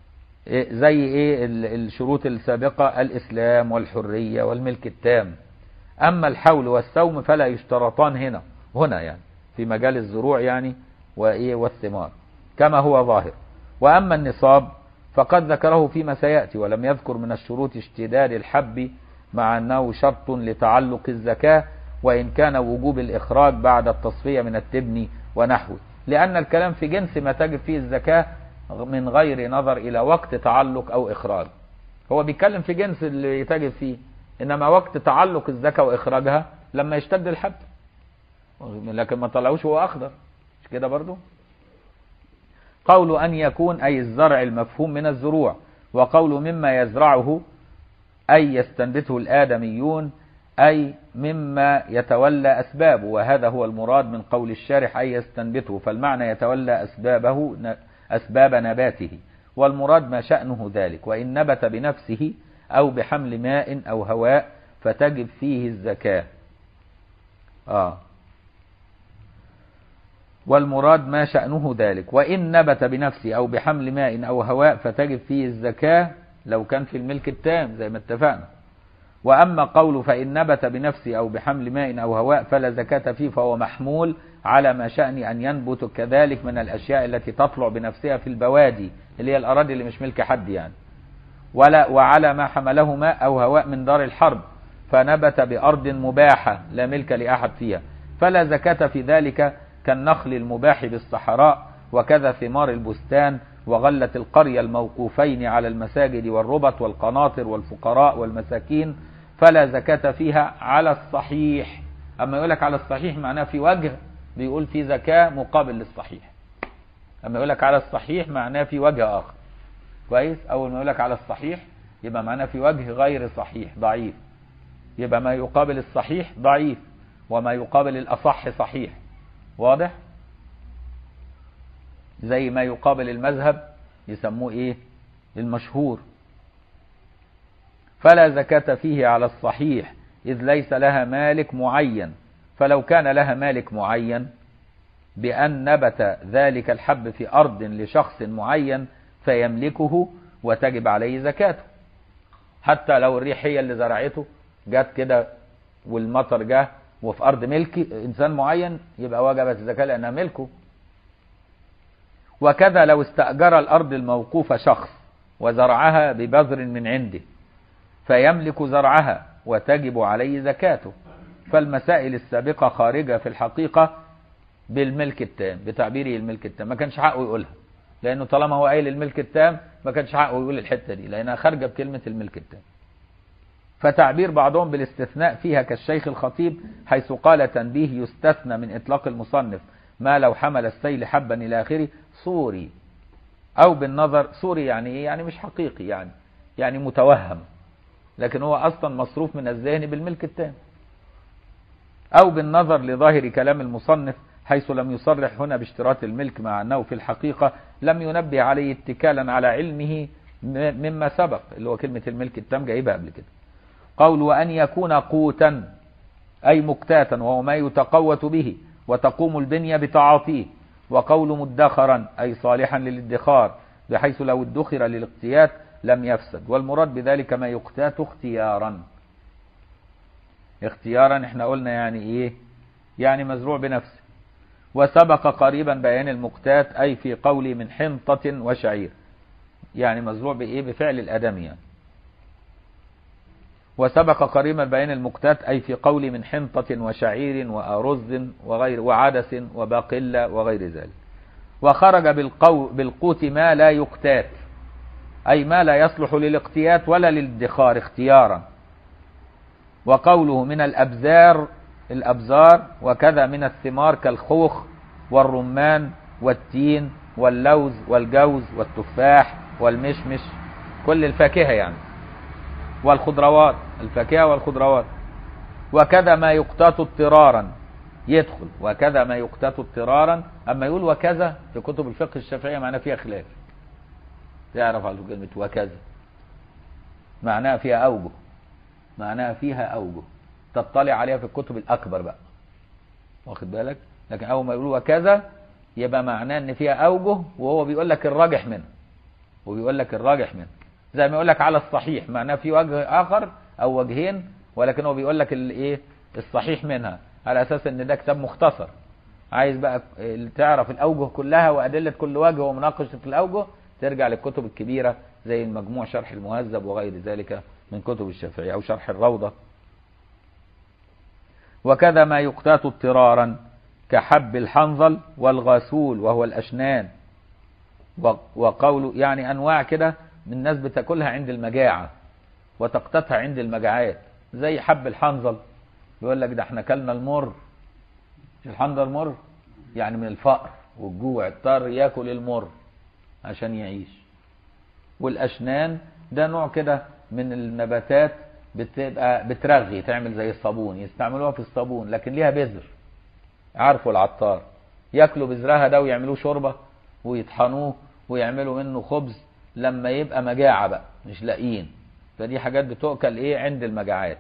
إيه زي ايه ال- الشروط السابقة الاسلام والحرية والملك التام اما الحول والسوم فلا يشترطان هنا هنا يعني في مجال الزروع يعني وايه والثمار كما هو ظاهر واما النصاب فقد ذكره فيما سياتي ولم يذكر من الشروط اشتداد الحب مع انه شرط لتعلق الزكاه وان كان وجوب الاخراج بعد التصفيه من التبن ونحوه لان الكلام في جنس ما تجب فيه الزكاه من غير نظر الى وقت تعلق او اخراج هو بيتكلم في جنس اللي تجب فيه انما وقت تعلق الزكاه واخراجها لما يشتد الحب لكن ما طلعوش هو اخضر مش كده برضو قول أن يكون أي الزرع المفهوم من الزروع وقول مما يزرعه أي يستنبته الآدميون أي مما يتولى أسبابه وهذا هو المراد من قول الشارح أي يستنبته فالمعنى يتولى أسبابه أسباب نباته والمراد ما شأنه ذلك وإن نبت بنفسه أو بحمل ماء أو هواء فتجب فيه الزكاة آه والمراد ما شأنه ذلك وإن نبت بنفسه أو بحمل ماء أو هواء فتجب فيه الزكاة لو كان في الملك التام زي ما اتفقنا وأما قول فإن نبت بنفسه أو بحمل ماء أو هواء فلا زكاة فيه فهو محمول على ما شأن أن ينبت كذلك من الأشياء التي تطلع بنفسها في البوادي اللي هي الأراضي اللي مش ملك حد يعني ولا وعلى ما حمله ماء أو هواء من دار الحرب فنبت بأرض مباحة لا ملك لأحد فيها فلا زكاة في ذلك كالنخل المباح بالصحراء وكذا ثمار البستان وغلة القرية الموقوفين على المساجد والربط والقناطر والفقراء والمساكين فلا زكاة فيها على الصحيح أما يقولك على الصحيح معناه في وجه بيقول في زكاة مقابل للصحيح أما يقولك على الصحيح معناه في وجه آخر كويس أول ما يقولك على الصحيح يبقى معناه في وجه غير صحيح ضعيف يبقى ما يقابل الصحيح ضعيف وما يقابل الأصح صحيح واضح زي ما يقابل المذهب يسموه ايه المشهور فلا زكاة فيه على الصحيح إذ ليس لها مالك معين فلو كان لها مالك معين بأن نبت ذلك الحب في أرض لشخص معين فيملكه وتجب عليه زكاته حتى لو الريح هي اللي زرعته جت كده والمطر جه وفي أرض ملك إنسان معين يبقى وجبت الزكاة لأنها ملكه وكذا لو استأجر الأرض الموقوفة شخص وزرعها ببذر من عنده فيملك زرعها وتجب عليه زكاته فالمسائل السابقة خارجة في الحقيقة بالملك التام بتعبيره الملك التام ما كانش حقه يقولها لأنه طالما هو قايل الملك التام ما كانش حقه يقول الحتة دي لأنها خارجة بكلمة الملك التام فتعبير بعضهم بالاستثناء فيها كالشيخ الخطيب حيث قال تنبيه يستثنى من إطلاق المصنف ما لو حمل السيل حبا إلى آخره صوري أو بالنظر صوري يعني إيه يعني مش حقيقي يعني يعني متوهم لكن هو أصلا مصروف من الذهن بالملك التام أو بالنظر لظاهر كلام المصنف حيث لم يصرح هنا باشتراط الملك مع أنه في الحقيقة لم ينبه عليه اتكالا على علمه مما سبق اللي هو كلمة الملك التام جايبها قبل كده قول وأن يكون قوتا أي مكتاتا وهو ما يتقوت به وتقوم البنية بتعاطيه وقول مدخرا أي صالحا للادخار بحيث لو ادخر للاقتيات لم يفسد والمراد بذلك ما يقتات اختيارا اختيارا احنا قلنا يعني ايه يعني مزروع بنفسه وسبق قريبا بيان المقتات أي في قولي من حنطة وشعير يعني مزروع بإيه بفعل الأدمي يعني وسبق قريبا بيان المقتات أي في قول من حنطة وشعير وأرز وغير وعدس وباقلة وغير ذلك وخرج بالقو بالقوت ما لا يقتات أي ما لا يصلح للاقتيات ولا للادخار اختيارا وقوله من الأبزار الأبزار وكذا من الثمار كالخوخ والرمان والتين واللوز والجوز والتفاح والمشمش كل الفاكهة يعني والخضروات الفاكهة والخضروات وكذا ما يقتات اضطرارا يدخل وكذا ما يقتات اضطرارا أما يقول وكذا في كتب الفقه الشافعية معناه فيها خلاف تعرف على كلمة وكذا معناها فيها أوجه معناها فيها أوجه تطلع عليها في الكتب الأكبر بقى واخد بالك لكن أول ما يقولوا وكذا يبقى معناه إن فيها أوجه وهو بيقول لك الراجح منها وبيقول لك الراجح منه زي ما يقول لك على الصحيح معناه في وجه اخر او وجهين ولكن هو بيقول لك الايه الصحيح منها على اساس ان ده كتاب مختصر عايز بقى تعرف الاوجه كلها وادله كل وجه ومناقشه الاوجه ترجع للكتب الكبيره زي المجموع شرح المهذب وغير ذلك من كتب الشافعي او شرح الروضه وكذا ما يقتات اضطرارا كحب الحنظل والغاسول وهو الاشنان وقول يعني انواع كده من الناس بتاكلها عند المجاعه وتقتاتها عند المجاعات زي حب الحنظل يقول لك ده احنا كلنا المر مش الحنظل مر يعني من الفقر والجوع اضطر ياكل المر عشان يعيش والاشنان ده نوع كده من النباتات بتبقى بترغي تعمل زي الصابون يستعملوها في الصابون لكن ليها بذر عارفه العطار ياكلوا بذرها ده ويعملوه شوربه ويطحنوه ويعملوا منه خبز لما يبقى مجاعه بقى مش لاقيين فدي حاجات بتؤكل ايه عند المجاعات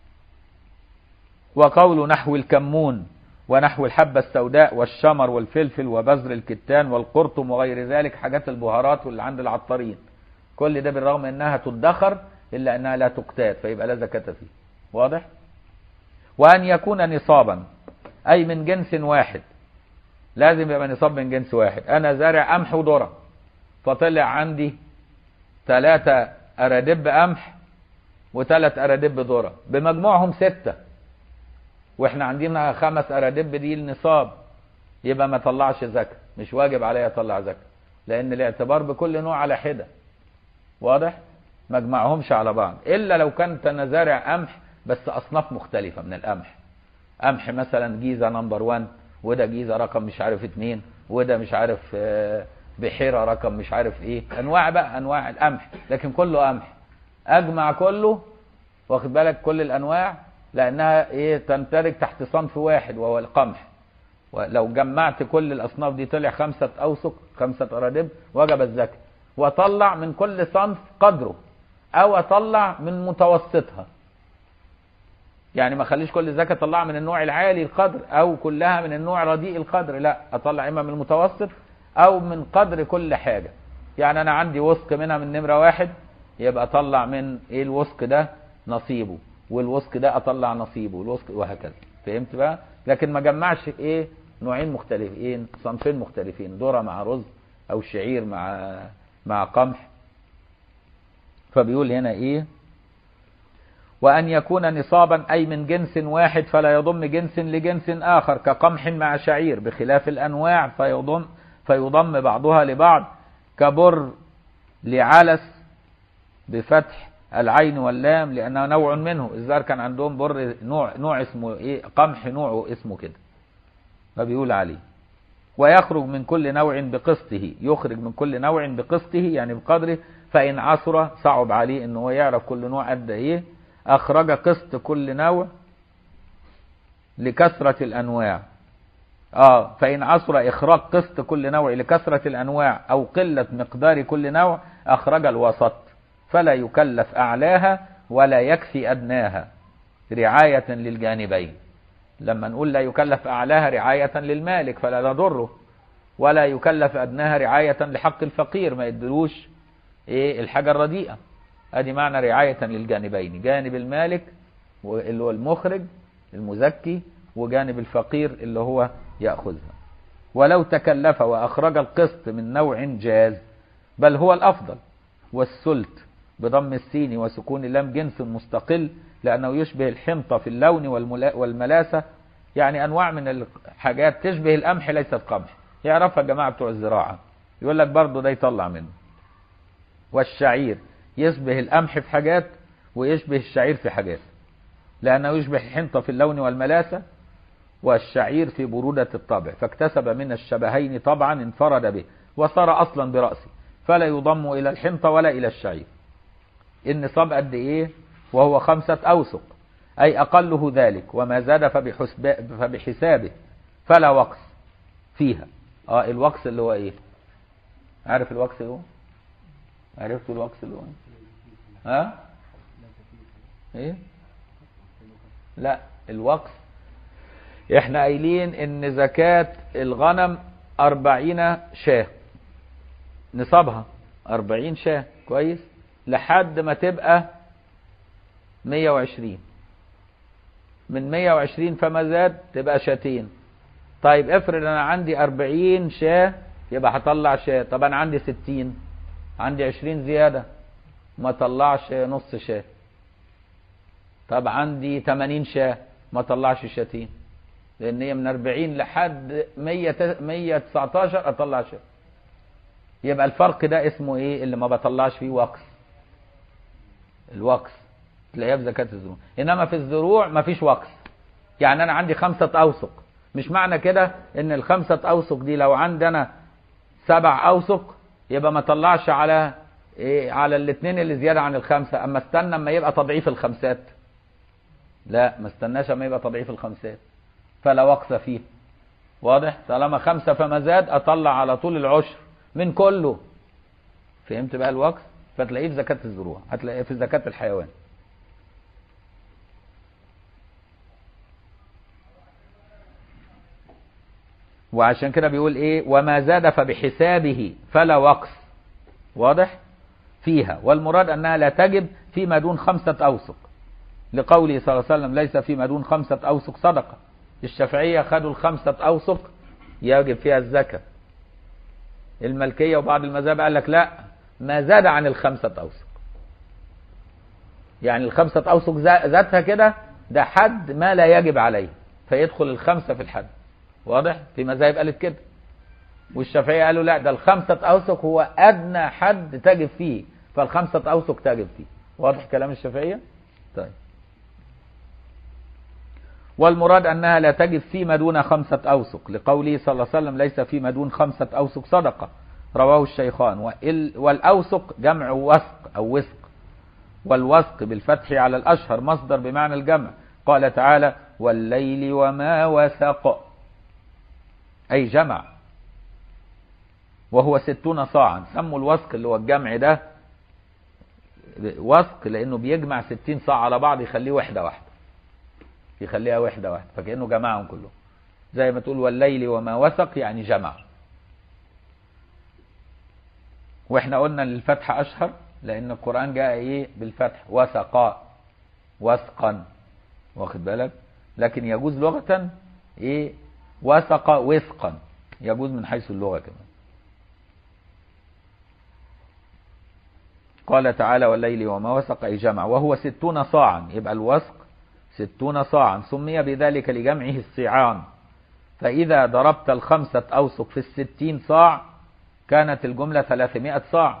وقول نحو الكمون ونحو الحبة السوداء والشمر والفلفل وبذر الكتان والقرطم وغير ذلك حاجات البهارات واللي عند العطارين كل ده بالرغم انها تدخر الا انها لا تقتات فيبقى لا زكاة فيه واضح وان يكون نصابا اي من جنس واحد لازم يبقى نصاب من جنس واحد انا زارع قمح وذره فطلع عندي ثلاثة أرادب قمح وثلاث أرادب ذرة بمجموعهم ستة واحنا عندنا خمس أرادب دي النصاب يبقى ما طلعش زكاة مش واجب عليا اطلع زكاة لأن الاعتبار بكل نوع على حدة واضح ما اجمعهمش على بعض إلا لو كنت أنا زارع قمح بس أصناف مختلفة من القمح قمح مثلا جيزة نمبر 1 وده جيزة رقم مش عارف اتنين وده مش عارف آه بحيرة رقم مش عارف ايه انواع بقى انواع القمح لكن كله قمح اجمع كله واخد بالك كل الانواع لانها ايه تندرج تحت صنف واحد وهو القمح ولو جمعت كل الاصناف دي طلع خمسة اوسق خمسة ارادب وجب الزكاة واطلع من كل صنف قدره او اطلع من متوسطها يعني ما اخليش كل زكاة اطلعها من النوع العالي القدر او كلها من النوع رديء القدر لا اطلع اما من المتوسط او من قدر كل حاجة يعني انا عندي وسق منها من نمرة واحد يبقى اطلع من ايه الوسق ده نصيبه والوسق ده اطلع نصيبه والوسق وهكذا فهمت بقى لكن ما جمعش ايه نوعين مختلفين صنفين مختلفين ذره مع رز او شعير مع مع قمح فبيقول هنا ايه وأن يكون نصابا أي من جنس واحد فلا يضم جنس لجنس آخر كقمح مع شعير بخلاف الأنواع فيضم فيضم بعضها لبعض كبر لعلس بفتح العين واللام لأنه نوع منه الزار كان عندهم بر نوع نوع اسمه إيه قمح نوعه اسمه كده فبيقول عليه ويخرج من كل نوع بقسطه يخرج من كل نوع بقسطه يعني بقدره فإن عصر صعب عليه إن هو يعرف كل نوع قد إيه أخرج قسط كل نوع لكثرة الأنواع آه فإن عصر إخراج قسط كل نوع لكثرة الأنواع أو قلة مقدار كل نوع أخرج الوسط فلا يكلف أعلاها ولا يكفي أدناها رعاية للجانبين لما نقول لا يكلف أعلاها رعاية للمالك فلا يضره ولا يكلف أدناها رعاية لحق الفقير ما يدلوش إيه الحاجة الرديئة ادي معنى رعاية للجانبين جانب المالك اللي هو المخرج المزكي وجانب الفقير اللي هو يأخذها ولو تكلف وأخرج القسط من نوع جاز بل هو الأفضل والسلت بضم السين وسكون اللام جنس مستقل لأنه يشبه الحنطة في اللون والملاسة يعني أنواع من الحاجات تشبه القمح ليست قمح يعرفها الجماعة بتوع الزراعة يقول لك برضه ده يطلع منه والشعير يشبه القمح في حاجات ويشبه الشعير في حاجات لأنه يشبه الحنطة في اللون والملاسة والشعير في برودة الطبع فاكتسب من الشبهين طبعا انفرد به وصار أصلا برأسه فلا يضم إلى الحنطة ولا إلى الشعير النصاب قد إيه وهو خمسة أوسق أي أقله ذلك وما زاد فبحسابه فلا وقص فيها اه الوقص اللي هو ايه عارف الوقص اللي هو عرفت الوقص اللي هو ها ايه لا الوقص احنا قايلين ان زكاة الغنم أربعين شاه نصابها 40 شاة كويس لحد ما تبقى 120 من 120 فما زاد تبقى شاتين طيب افرض انا عندي 40 شاة يبقى هطلع شاة طب انا عندي 60 عندي 20 زيادة ما طلعش نص شاة طب عندي 80 شاة ما طلعش شاتين لان هي من 40 لحد 100 119 اطلع شاة يبقى الفرق ده اسمه ايه اللي ما بطلعش فيه وقص الوقص تلاقيها في زكاة الزروع انما في الزروع ما فيش وقص يعني انا عندي خمسة اوسق مش معنى كده ان الخمسة اوسق دي لو عندي انا سبع اوسق يبقى ما طلعش على إيه على الاثنين اللي زيادة عن الخمسة اما استنى اما يبقى تضعيف الخمسات لا ما استناش اما يبقى تضعيف الخمسات فلا وقص فيه واضح طالما خمسة فما زاد اطلع على طول العشر من كله فهمت بقى الوقص فتلاقيه في زكاة الزروع هتلاقيه في زكاة الحيوان وعشان كده بيقول ايه وما زاد فبحسابه فلا وقص واضح فيها والمراد انها لا تجب فيما دون خمسة اوسق لقوله صلى الله عليه وسلم ليس فيما دون خمسة اوسق صدقة الشافعية خدوا الخمسة اوسق يجب فيها الزكاة الملكية وبعض المذاهب قال لك لا ما زاد عن الخمسة اوسق يعني الخمسة اوسق ذاتها كده ده حد ما لا يجب عليه فيدخل الخمسة في الحد واضح في مذاهب قالت كده والشافعية قالوا لا ده الخمسة أوسق هو أدنى حد تجب فيه فالخمسة أوسق تجب فيه واضح كلام الشافعية طيب والمراد أنها لا تجب فيما دون خمسة أوسق لقوله صلى الله عليه وسلم ليس فيما دون خمسة أوسق صدقة رواه الشيخان والأوسق جمع وسق أو وسق والوسق بالفتح على الأشهر مصدر بمعنى الجمع قال تعالى والليل وما وسق أي جمع وهو ستون صاعا سموا الوسق اللي هو الجمع ده وسق لأنه بيجمع ستين صاع على بعض يخليه وحدة واحدة يخليها وحدة واحدة فكأنه جمعهم كلهم زي ما تقول والليل وما وسق يعني جمع واحنا قلنا الفتح أشهر لأن القرآن جاء إيه بالفتح وسقا وسقا واخد بالك لكن يجوز لغة إيه وسق وسقا يجوز من حيث اللغة كمان قال تعالى والليل وما وسق أي جمع وهو ستون صاعا يبقى الوسق ستون صاعا سمي بذلك لجمعه الصيعان فإذا ضربت الخمسة أوسق في الستين صاع كانت الجملة ثلاثمائة صاع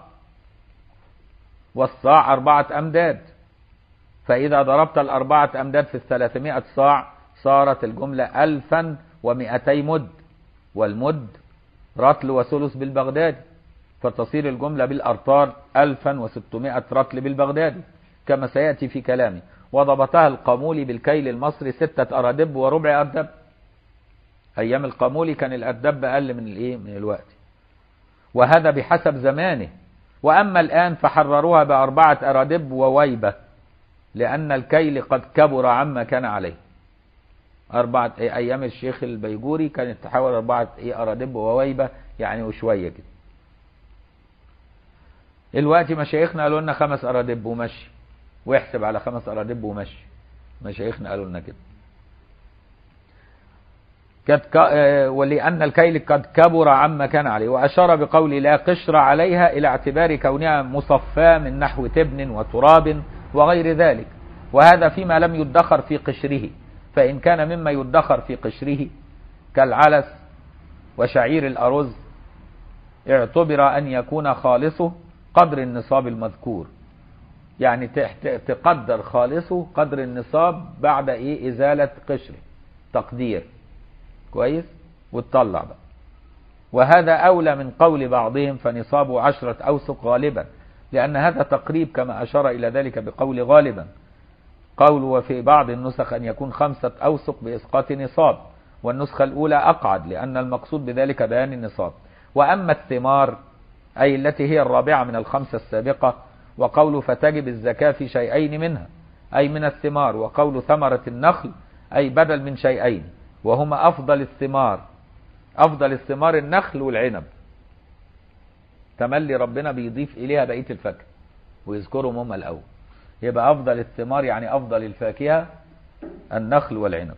والصاع أربعة أمداد فإذا ضربت الأربعة أمداد في الثلاثمائة صاع صارت الجملة ألفا ومئتي مد والمد رطل وثلث بالبغدادي فتصير الجملة بالأرطار ألفا وستمائة رطل بالبغدادي كما سيأتي في كلامي وضبطها القامولي بالكيل المصري ستة أرادب وربع أردب أيام القامولي كان الأردب أقل من الإيه من الوقت وهذا بحسب زمانه وأما الآن فحرروها بأربعة أرادب وويبة لأن الكيل قد كبر عما كان عليه أربعة إيه أيام الشيخ البيجوري كانت تحاول أربعة إيه أرادب وويبة يعني وشوية كده الوقت مشايخنا قالوا لنا خمس أرادب ومشي واحسب على خمس أرادب ومشي مشايخنا قالوا لنا كده قد ك... ولأن الكيل قد كبر عما كان عليه وأشار بقول لا قشر عليها إلى اعتبار كونها مصفاة من نحو تبن وتراب وغير ذلك وهذا فيما لم يدخر في قشره فإن كان مما يدخر في قشره كالعلس وشعير الأرز اعتبر أن يكون خالصه قدر النصاب المذكور يعني تقدر خالصه قدر النصاب بعد ايه ازالة قشره تقدير كويس وتطلع بقى وهذا اولى من قول بعضهم فنصابه عشرة اوسق غالبا لان هذا تقريب كما اشار الى ذلك بقول غالبا قول وفي بعض النسخ ان يكون خمسة اوسق باسقاط نصاب والنسخة الاولى اقعد لان المقصود بذلك بيان النصاب واما الثمار اي التي هي الرابعة من الخمسة السابقة وقول فتجب الزكاة في شيئين منها أي من الثمار وقول ثمرة النخل أي بدل من شيئين وهما أفضل الثمار أفضل الثمار النخل والعنب تملي ربنا بيضيف إليها بقية الفاكهة ويذكرهم هم الأول يبقى أفضل الثمار يعني أفضل الفاكهة النخل والعنب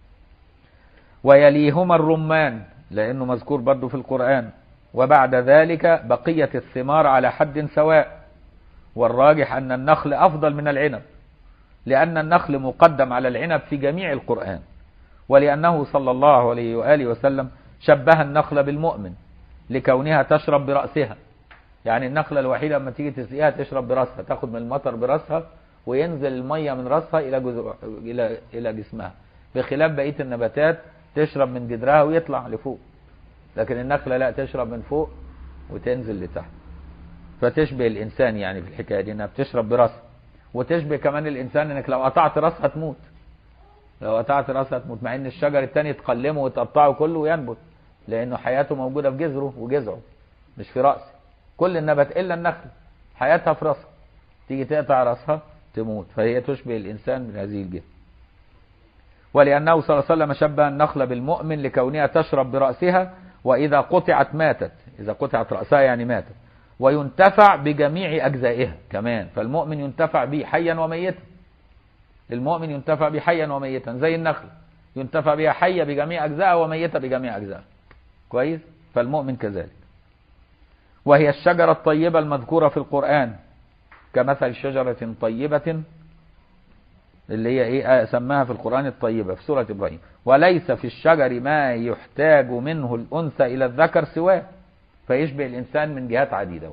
ويليهما الرمان لأنه مذكور برضه في القرآن وبعد ذلك بقية الثمار على حد سواء والراجح أن النخل أفضل من العنب لأن النخل مقدم على العنب في جميع القرآن ولأنه صلى الله عليه وآله وسلم شبه النخل بالمؤمن لكونها تشرب برأسها يعني النخلة الوحيدة لما تيجي تسقيها تشرب برأسها تاخد من المطر برأسها وينزل المية من رأسها إلى جذوع إلى إلى جسمها بخلاف بقية النباتات تشرب من جدرها ويطلع لفوق لكن النخلة لا تشرب من فوق وتنزل لتحت فتشبه الإنسان يعني في الحكاية دي إنها بتشرب برأسها وتشبه كمان الإنسان إنك لو قطعت رأسها تموت لو قطعت رأسها تموت مع إن الشجر التاني تقلمه وتقطعه كله وينبت لأنه حياته موجودة في جذره وجذعه مش في رأسه كل النبات إلا النخل حياتها في رأسها تيجي تقطع رأسها تموت فهي تشبه الإنسان من هذه الجهة ولأنه صلى الله عليه وسلم شبه النخل بالمؤمن لكونها تشرب برأسها وإذا قطعت ماتت إذا قطعت رأسها يعني ماتت وينتفع بجميع أجزائها كمان فالمؤمن ينتفع به حيا وميتا المؤمن ينتفع به حيا وميتا زي النخل ينتفع بها حية بجميع أجزائها وميتة بجميع أجزائها كويس فالمؤمن كذلك وهي الشجرة الطيبة المذكورة في القرآن كمثل شجرة طيبة اللي هي ايه سماها في القرآن الطيبة في سورة إبراهيم وليس في الشجر ما يحتاج منه الأنثى إلى الذكر سواه فيشبه الإنسان من جهات عديدة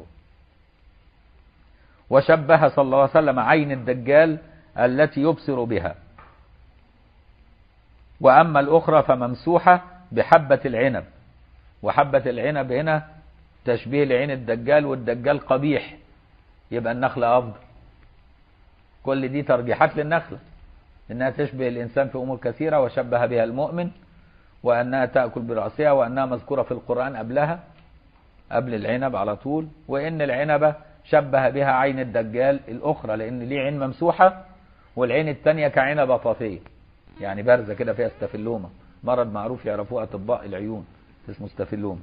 وشبه صلى الله عليه وسلم عين الدجال التي يبصر بها وأما الأخرى فممسوحة بحبة العنب وحبة العنب هنا تشبيه لعين الدجال والدجال قبيح يبقى النخلة أفضل كل دي ترجيحات للنخلة إنها تشبه الإنسان في أمور كثيرة وشبه بها المؤمن وأنها تأكل برأسها وأنها مذكورة في القرآن قبلها قبل العنب على طول وإن العنبة شبه بها عين الدجال الأخرى لأن ليه عين ممسوحة والعين الثانية كعنبة طافية يعني بارزة كده فيها استافيلوما مرض معروف يعرفوه أطباء العيون اسمه استافيلوما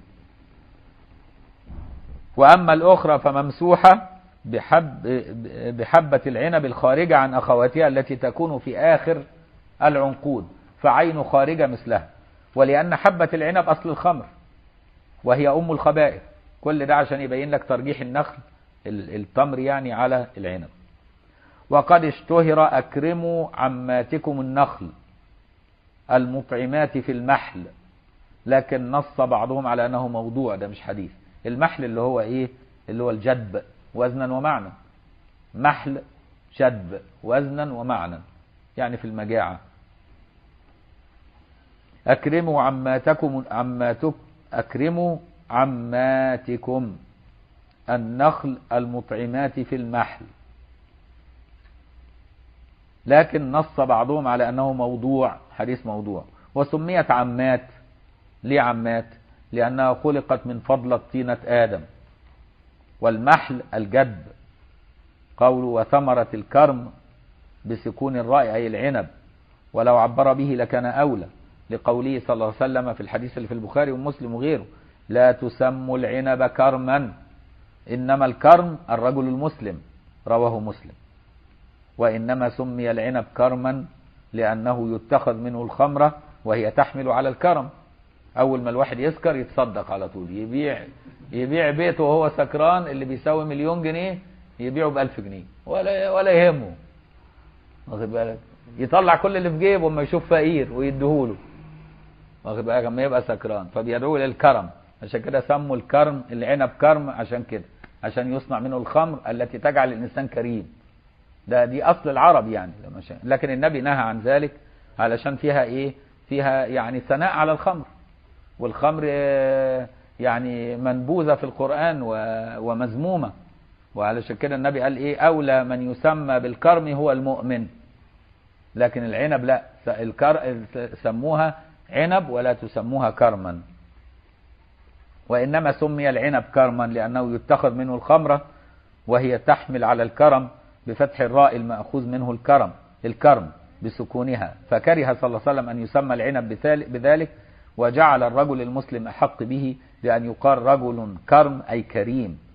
وأما الأخرى فممسوحة بحب بحبة العنب الخارجة عن أخواتها التي تكون في آخر العنقود فعين خارجة مثلها ولأن حبة العنب أصل الخمر وهي أم الخبائث كل ده عشان يبين لك ترجيح النخل التمر يعني على العنب وقد اشتهر أكرموا عماتكم النخل المطعمات في المحل لكن نص بعضهم على أنه موضوع ده مش حديث المحل اللي هو إيه اللي هو الجدب وزنا ومعنى محل شدب وزنا ومعنى يعني في المجاعة أكرموا عماتكم عماتك أكرموا عماتكم النخل المطعمات في المحل لكن نص بعضهم على أنه موضوع حديث موضوع وسميت عمات ليه عمات لأنها خلقت من فضلة طينة آدم والمحل الجد قول وثمرة الكرم بسكون الراء أي العنب ولو عبر به لكان أولى لقوله صلى الله عليه وسلم في الحديث اللي في البخاري ومسلم وغيره لا تسموا العنب كرما إنما الكرم الرجل المسلم رواه مسلم وإنما سمي العنب كرما لأنه يتخذ منه الخمرة وهي تحمل على الكرم أول ما الواحد يسكر يتصدق على طول يبيع يبيع بيته وهو سكران اللي بيساوي مليون جنيه يبيعه بألف جنيه ولا ولا يهمه واخد بالك يطلع كل اللي في جيبه اما يشوف فقير ويديهوله واخد بالك اما يبقى سكران فبيدعوه للكرم عشان كده سموا الكرم العنب كرم عشان كده عشان يصنع منه الخمر التي تجعل الانسان كريم ده دي اصل العرب يعني لما شاء. لكن النبي نهى عن ذلك علشان فيها ايه فيها يعني ثناء على الخمر والخمر يعني منبوذة في القرآن ومذمومة وعلشان كده النبي قال ايه اولى من يسمى بالكرم هو المؤمن لكن العنب لا الكر... سموها عنب ولا تسموها كرما وإنما سمي العنب كرما لأنه يتخذ منه الخمرة وهي تحمل على الكرم بفتح الراء المأخوذ منه الكرم الكرم بسكونها فكره صلى الله عليه وسلم أن يسمى العنب بذلك وجعل الرجل المسلم أحق به بأن يقال رجل كرم أي كريم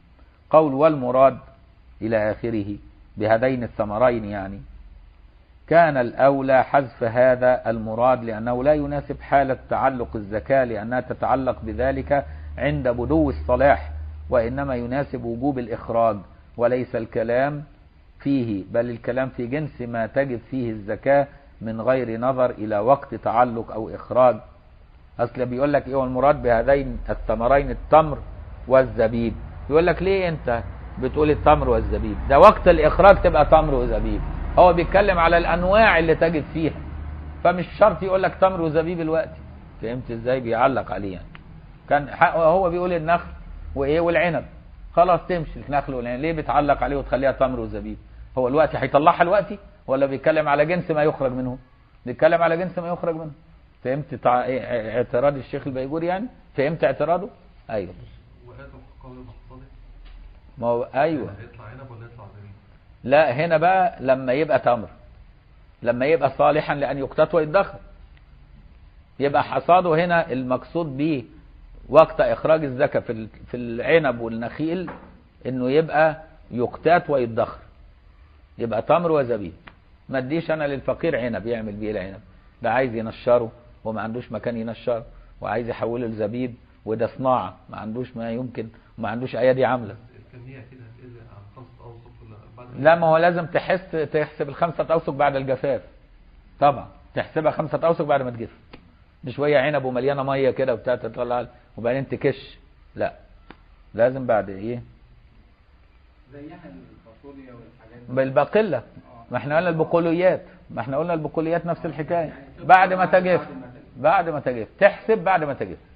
قول والمراد إلى آخره بهذين الثمرين يعني كان الأولى حذف هذا المراد لأنه لا يناسب حالة تعلق الزكاة لأنها تتعلق بذلك عند بدو الصلاح وإنما يناسب وجوب الإخراج وليس الكلام فيه بل الكلام في جنس ما تجب فيه الزكاة من غير نظر إلى وقت تعلق أو إخراج أصل بيقول لك إيه المراد بهذين الثمرين التمر والزبيب يقول لك ليه أنت بتقول التمر والزبيب ده وقت الإخراج تبقى تمر وزبيب هو بيتكلم على الأنواع اللي تجد فيها فمش شرط يقول لك تمر وزبيب الوقت فهمت ازاي بيعلق عليه يعني كان هو بيقول النخل وايه والعنب خلاص تمشي النخل والعنب ليه بتعلق عليه وتخليها تمر وزبيب هو الوقت هيطلعها الوقت ولا بيتكلم على جنس ما يخرج منه بيتكلم على جنس ما يخرج منه فهمت تع... اعتراض الشيخ البيجوري يعني فهمت اعتراضه ايوه وهذا قول المقصدي ما هو ايوه يطلع عنب ولا يطلع زبيب لا هنا بقى لما يبقى تمر لما يبقى صالحا لأن يقتات ويدخر يبقى حصاده هنا المقصود به وقت إخراج الزكاة في في العنب والنخيل إنه يبقى يقتات ويدخر يبقى تمر وزبيب ما اديش أنا للفقير عنب يعمل بيه العنب ده عايز ينشره وما عندوش مكان ينشره وعايز يحوله لزبيب وده صناعة ما عندوش ما يمكن ما عندوش أيادي عاملة الكمية كده هتقل عن خمسة أوسط ولا بعد لا ما هو لازم تحس تحسب الخمسة أوسق بعد الجفاف طبعا تحسبها خمسة أوسق بعد ما تجف مش شوية عنب ومليانة مية كده وبتاع تطلع وبعدين تكش لا لازم بعد ايه زيها الفاصوليا والحاجات دي بالبقلة ما احنا قلنا البقوليات ما احنا قلنا البقوليات نفس الحكاية بعد ما تجف بعد ما تجف تحسب بعد ما تجف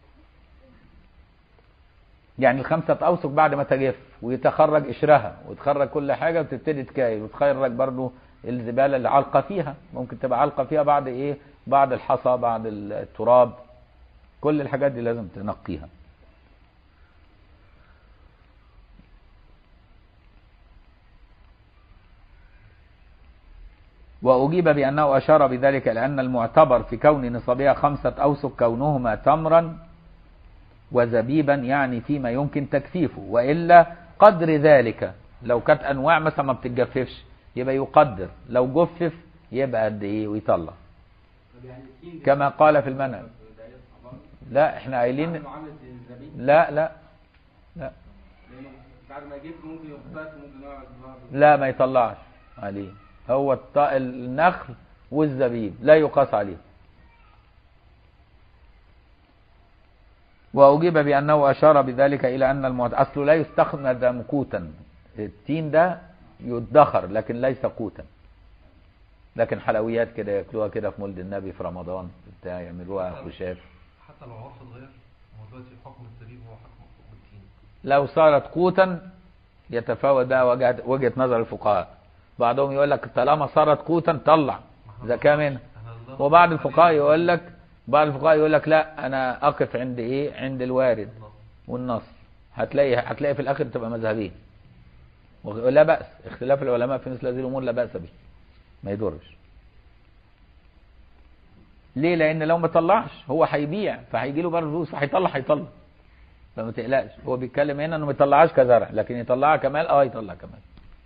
يعني الخمسة أوسق بعد ما تجف ويتخرج قشرها وتخرج كل حاجة وتبتدي تكايل وتخرج برضو الزبالة اللي علقة فيها ممكن تبقى علقة فيها بعد ايه بعد الحصى بعد التراب كل الحاجات دي لازم تنقيها وأجيب بأنه أشار بذلك لأن المعتبر في كون نصابها خمسة أوسق كونهما تمرا وزبيبا يعني فيما يمكن تكثيفه وإلا قدر ذلك لو كانت أنواع مثلا ما بتتجففش يبقى يقدر لو جفف يبقى قد إيه ويطلع طب يعني التين ده كما قال في المنهج ده يصحى برضه لا احنا قايلين معاملة الزبيب لا لا لا لأنه بعد ما يجيب ممكن يخبط ممكن يقعد برضه لا ما يطلعش عليه هو الط- النخل والزبيب لا يقاس عليه وأجيب بأنه أشار بذلك إلى أن المعت... أصله لا يستخدم قوتا التين ده يدخر لكن ليس قوتا لكن حلويات كده ياكلوها كده في مولد النبي في رمضان بتاع يعملوها خشاف حتى لو عرف اتغير هو دلوقتي حكم الزبيب هو حكم التين لو صارت قوتا يتفاوت بقى وجهة, وجهة نظر الفقهاء بعضهم يقول لك طالما صارت قوتا طلع زكاة منها احنا لا- وبعض الفقهاء يقول لك بعض الفقهاء يقول لك لا انا اقف عند ايه عند الوارد والنص هتلاقي هتلاقي في الاخر تبقى مذهبين ولا باس اختلاف العلماء في مثل هذه الامور لا باس به ما يضرش ليه لان لو ما طلعش هو هيبيع فهيجي له برضه فلوس فهيطلع هيطلع فما تقلقش هو بيتكلم هنا انه ما يطلعهاش كزرع لكن يطلعها كمال اه يطلع كمال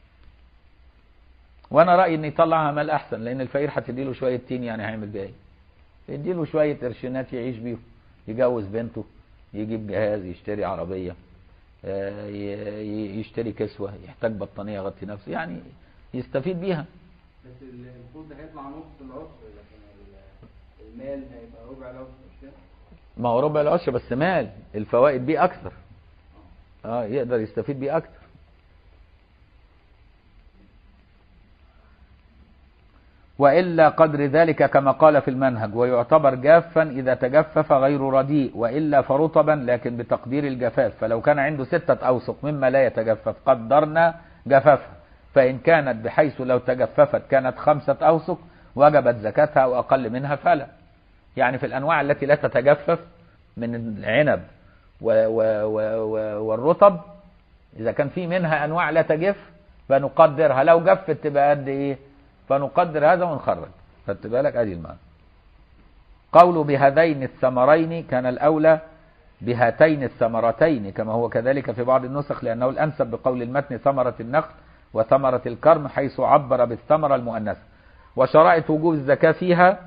وانا رايي ان يطلعها مال احسن لان الفقير هتدي له شويه تين يعني هيعمل بيها ايه يدي له شويه قرشينات يعيش بيهم يجوز بنته يجيب جهاز يشتري عربيه آه، ي- ي- يشتري كسوه يحتاج بطانيه يغطي نفسه يعني يستفيد بيها بس المفروض ده هيطلع نص العشر لكن ال- المال هيبقى ربع العشر مش كده؟ ما هو ربع العشر بس مال الفوائد بيه اكثر اه يقدر يستفيد بيه اكثر وإلا قدر ذلك كما قال في المنهج ويعتبر جافا إذا تجفف غير رديء وإلا فرطبا لكن بتقدير الجفاف فلو كان عنده ستة أوسق مما لا يتجفف قدرنا جفافها فإن كانت بحيث لو تجففت كانت خمسة أوسق وجبت زكاتها وأقل منها فلا يعني في الأنواع التي لا تتجفف من العنب و و و و والرطب إذا كان في منها أنواع لا تجف فنقدرها لو جفت تبقى قد إيه فنقدر هذا ونخرج خدت بالك ادي المعنى قوله بهذين الثمرين كان الاولى بهاتين الثمرتين كما هو كذلك في بعض النسخ لأنه الأنسب بقول المتن ثمرة النخل وثمرة الكرم حيث عبر بالثمرة المؤنثة وشرائط وجوب الزكاة فيها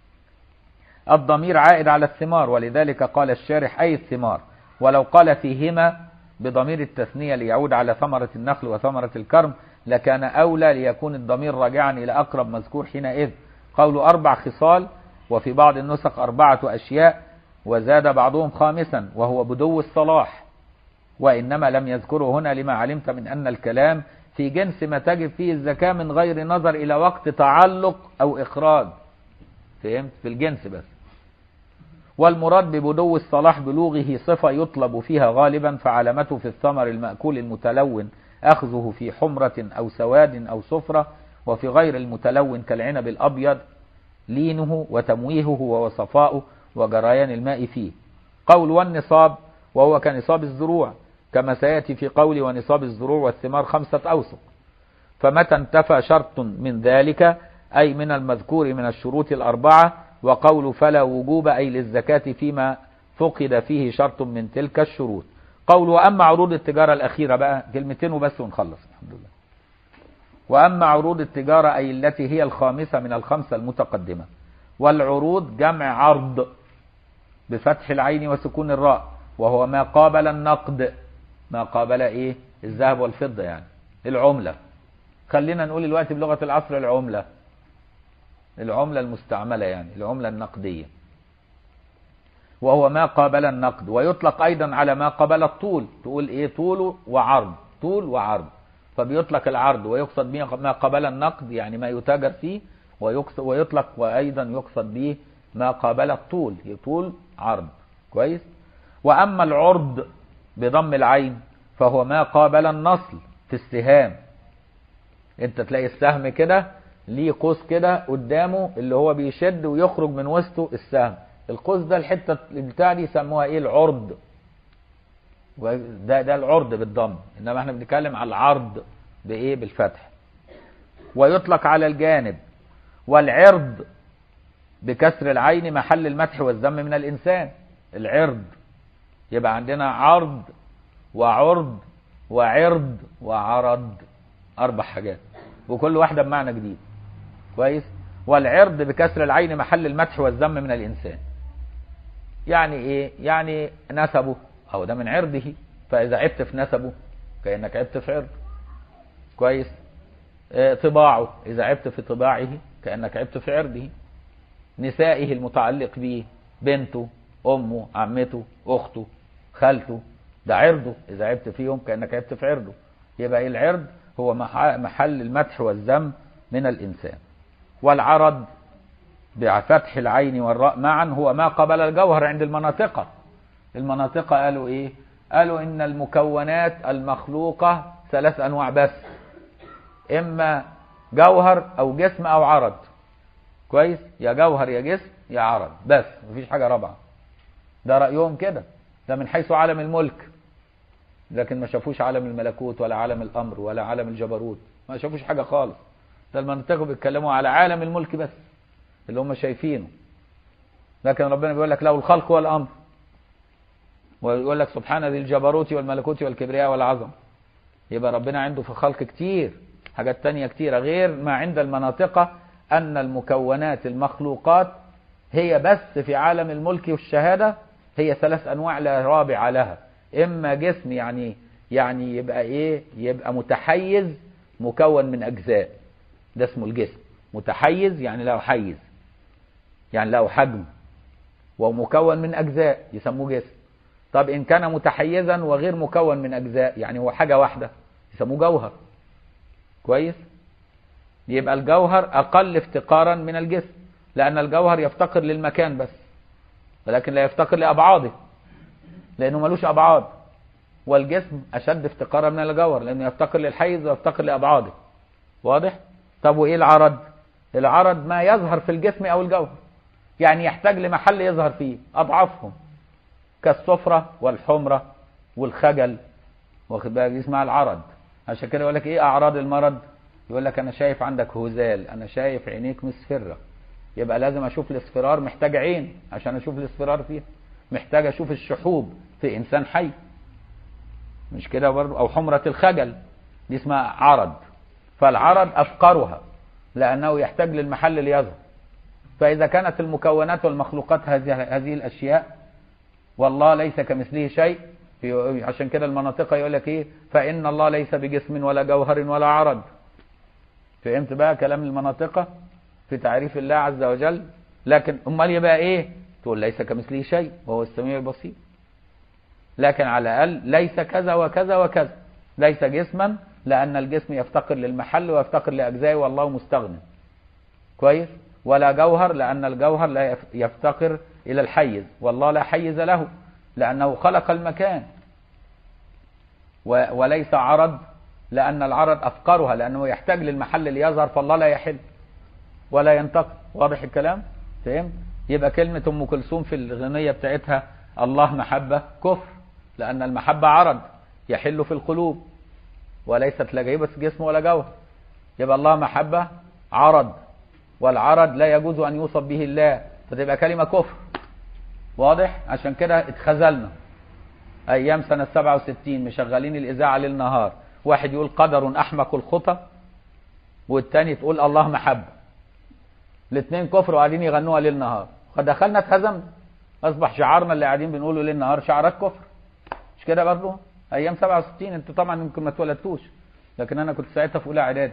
الضمير عائد على الثمار ولذلك قال الشارح أي الثمار ولو قال فيهما بضمير التثنية ليعود على ثمرة النخل وثمرة الكرم لكان أولى ليكون الضمير راجعا إلى أقرب مذكور حينئذ قول أربع خصال وفي بعض النسخ أربعة أشياء وزاد بعضهم خامسا وهو بدو الصلاح وإنما لم يذكره هنا لما علمت من أن الكلام في جنس ما تجب فيه الزكاة من غير نظر إلى وقت تعلق أو إخراج فهمت في الجنس بس والمراد ببدو الصلاح بلوغه صفة يطلب فيها غالبا فعلامته في الثمر المأكول المتلون أخذه في حمرة أو سواد أو صفرة وفي غير المتلون كالعنب الأبيض لينه وتمويهه وصفاؤه وجريان الماء فيه قول والنصاب وهو كنصاب الزروع كما سيأتي في قول ونصاب الزروع والثمار خمسة أوسق فمتى انتفى شرط من ذلك أي من المذكور من الشروط الأربعة وقول فلا وجوب أي للزكاة فيما فقد فيه شرط من تلك الشروط قول وأما عروض التجارة الأخيرة بقى كلمتين وبس ونخلص الحمد لله وأما عروض التجارة أي التي هي الخامسة من الخمسة المتقدمة والعروض جمع عرض بفتح العين وسكون الراء وهو ما قابل النقد ما قابل ايه الذهب والفضة يعني العملة خلينا نقول الوقت بلغة العصر العملة العملة المستعملة يعني العملة النقدية وهو ما قابل النقد ويطلق ايضا على ما قابل الطول تقول ايه طول وعرض طول وعرض فبيطلق العرض ويقصد به ما قابل النقد يعني ما يتاجر فيه ويقصد ويطلق وايضا يقصد به ما قابل الطول طول عرض كويس واما العرض بضم العين فهو ما قابل النصل في السهام انت تلاقي السهم كده ليه قوس كده قدامه اللي هو بيشد ويخرج من وسطه السهم القوس ده الحته بتاع دي يسموها ايه العرض ده ده العرض بالضم انما احنا بنتكلم على العرض بايه بالفتح ويطلق على الجانب والعرض بكسر العين محل المدح والذم من الانسان العرض يبقى عندنا عرض وعرض وعرض وعرض اربع حاجات وكل واحده بمعنى جديد كويس والعرض بكسر العين محل المدح والذم من الانسان يعني ايه يعني نسبه او ده من عرضه فاذا عبت في نسبه كانك عبت في عرضه كويس اه طباعه اذا عبت في طباعه كانك عبت في عرضه نسائه المتعلق به بنته امه عمته اخته خالته ده عرضه اذا عبت فيهم كانك عبت في عرضه يبقى العرض هو محل المدح والذم من الانسان والعرض بفتح العين والراء معا هو ما قبل الجوهر عند المناطق المناطق قالوا ايه قالوا ان المكونات المخلوقة ثلاث انواع بس اما جوهر او جسم او عرض كويس يا جوهر يا جسم يا عرض بس مفيش حاجة رابعة ده رأيهم كده ده من حيث عالم الملك لكن ما شافوش عالم الملكوت ولا عالم الامر ولا عالم الجبروت ما شافوش حاجة خالص ده المنطقة بيتكلموا على عالم الملك بس اللي هم شايفينه لكن ربنا بيقول لك له الخلق والامر ويقول لك سبحان ذي الجبروت والملكوت والكبرياء والعظم يبقى ربنا عنده في الخلق كتير حاجات تانية كتيرة غير ما عند المناطق أن المكونات المخلوقات هي بس في عالم الملك والشهادة هي ثلاث أنواع لا رابع لها إما جسم يعني يعني يبقى إيه يبقى متحيز مكون من أجزاء ده اسمه الجسم متحيز يعني له حيز يعني له حجم ومكون من أجزاء يسموه جسم طب إن كان متحيزا وغير مكون من أجزاء يعني هو حاجة واحدة يسموه جوهر كويس يبقى الجوهر أقل افتقارا من الجسم لأن الجوهر يفتقر للمكان بس ولكن لا يفتقر لأبعاده لأنه ملوش أبعاد والجسم أشد افتقارا من الجوهر لأنه يفتقر للحيز ويفتقر لأبعاده واضح؟ طب وإيه العرض؟ العرض ما يظهر في الجسم أو الجوهر يعني يحتاج لمحل يظهر فيه أضعافهم كالصفرة والحمرة والخجل واخد بالك اسمها العرض عشان كده يقول لك ايه اعراض المرض يقول لك انا شايف عندك هزال انا شايف عينيك مصفرة يبقى لازم اشوف الاصفرار محتاج عين عشان اشوف الاصفرار فيها محتاج اشوف الشحوب في انسان حي مش كده برضه او حمرة الخجل دي اسمها عرض فالعرض افقرها لانه يحتاج للمحل ليظهر فاذا كانت المكونات والمخلوقات هذه هذه الاشياء والله ليس كمثله شيء في- عشان كده المناطق يقول لك ايه فان الله ليس بجسم ولا جوهر ولا عرض فهمت بقى كلام المناطق في تعريف الله عز وجل لكن امال يبقى ايه تقول ليس كمثله شيء وهو السميع البصير لكن على الاقل ليس كذا وكذا وكذا ليس جسما لان الجسم يفتقر للمحل ويفتقر لاجزائه والله مستغني كويس ولا جوهر لان الجوهر لا يف- يفتقر الى الحيز والله لا حيز له لانه خلق المكان و- وليس عرض لان العرض افقرها لانه يحتاج للمحل ليظهر فالله لا يحل ولا ينتقل واضح الكلام فهمت يبقى كلمة أم كلثوم في الغنية بتاعتها الله محبة كفر لأن المحبة عرض يحل في القلوب وليست لا جايبة جسم ولا جوهر يبقى الله محبة عرض والعرض لا يجوز أن يوصف به الله فتبقى كلمة كفر واضح عشان كده اتخذلنا أيام سنة 67 مشغلين الإذاعة ليل نهار واحد يقول قدر أحمق الخطى والتاني تقول الله محبة الاثنين كفر وقاعدين يغنوها ليل نهار فدخلنا اتهزمنا اصبح شعارنا اللي قاعدين بنقوله ليل نهار شعارات كفر مش كده برضه ايام 67 انتوا طبعا يمكن ما اتولدتوش لكن انا كنت ساعتها في اولى اعدادي